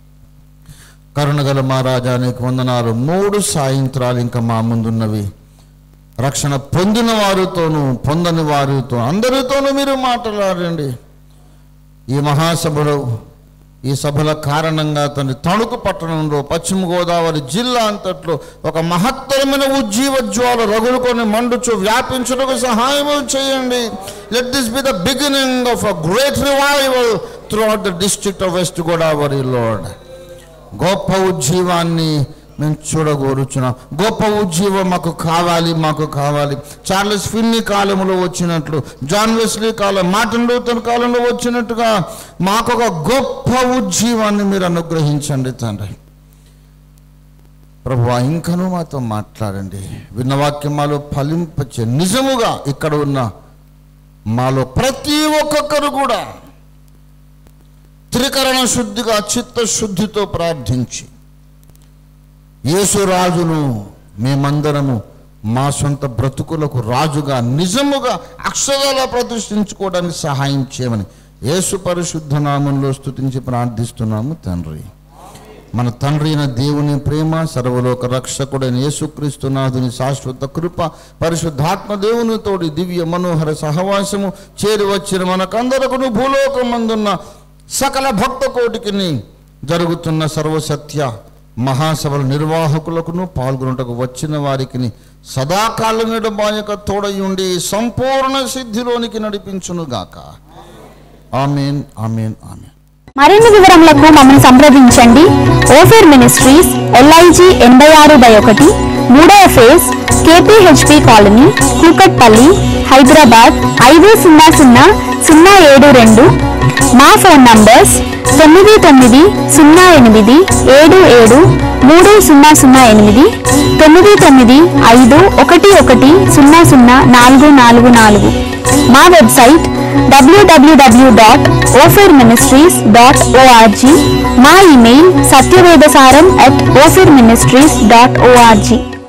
కరుణగల మా రాజానికి వందనాలు మూడు సాయంత్రాలు ఇంకా మా ముందున్నవి రక్షణ పొందిన వారితోనూ పొందని వారితో అందరితోనూ మీరు మాట్లాడండి ఈ మహాసభలో ఈ సభల కారణంగా తన తణుకు పట్టణంలో పశ్చిమ గోదావరి జిల్లా అంతట్లో ఒక మహత్తరమైన ఉజ్జీవ జ్వాల రగులుకొని మండుచు వ్యాపించుటకు సహాయము చేయండి let this be the beginning of a great revival throughout the district of West Godavari Lord గొప్ప ఉజ్జీవాన్ని మేము చూడగోరుచున్నాం గొప్ప ఉజ్జీవం మాకు కావాలి మాకు కావాలి చార్లెస్ ఫిన్నీ కాలంలో వచ్చినట్లు జాన్ వెస్లీ కాలం మార్టిన్ లూథర్ కాలంలో వచ్చినట్టుగా మాకు ఒక గొప్ప ఉజ్జీవాన్ని మీరు అనుగ్రహించండి తండ్రి ప్రభు ఇంకనూ మాతో మాట్లాడండి విన్న వాక్యం మాలో ఫలింపచ్చే నిజముగా ఇక్కడ ఉన్న మాలో ప్రతి ఒక్కొక్కరు కూడా త్రికరణ శుద్ధిగా చిత్తశుద్ధితో ప్రార్థించి యేసురాజును మేమందరము మా సొంత బ్రతుకులకు రాజుగా నిజముగా అక్షరాల ప్రతిష్ఠించుకోవడానికి సహాయం చేయమని యేసు పరిశుద్ధ నామంలో స్తుతించి ప్రార్థిస్తున్నాము తండ్రి మన తండ్రి అయిన దేవుని ప్రేమ సర్వలోక రక్షకుడైన యేసుక్రీస్తునాథుని శాశ్వత కృప పరిశుద్ధాత్మ దేవుని తోడి దివ్య మనోహర సహవాసము చేరి వచ్చిన మనకందరకును భూలోకమందున్న సకల భక్త కోటికిని జరుగుతున్న సర్వసత్య మహాసభల నిర్వాహకులకును పాల్గొనుటకు వచ్చిన వారికి సదాకాలం నిడబాయక తోడయుండి సంపూర్ణ సిద్ధిలోనికి నడిపించునుగాక ఆమెన్ ఆమెన్ ఆమెన్ మరిన్ని వివరములకు మమ్మల్ని సంప్రదించండి ఓఫేర్ మినిస్ట్రీస్ ఎల్ఐజి ఎనభై ఆరు బై ఒకటి మూడవ phase KPHB colony Kukatpally Hyderabad ఐదు సున్నా సున్నా సున్నా ఏడు రెండు మా ఫోన్ నంబర్స్ తొమ్మిది తొమ్మిది సున్నా ఎనిమిది ఏడు ఏడు మూడు సున్నా సున్నా ఎనిమిది తొమ్మిది తొమ్మిది ఐదు ఒకటి ఒకటి సున్నా సున్నా నాలుగు నాలుగు నాలుగు మా website WWW dot Ophir Ministries dot ORG మా email Satyavedasaram at Ophir Ministries dot ORG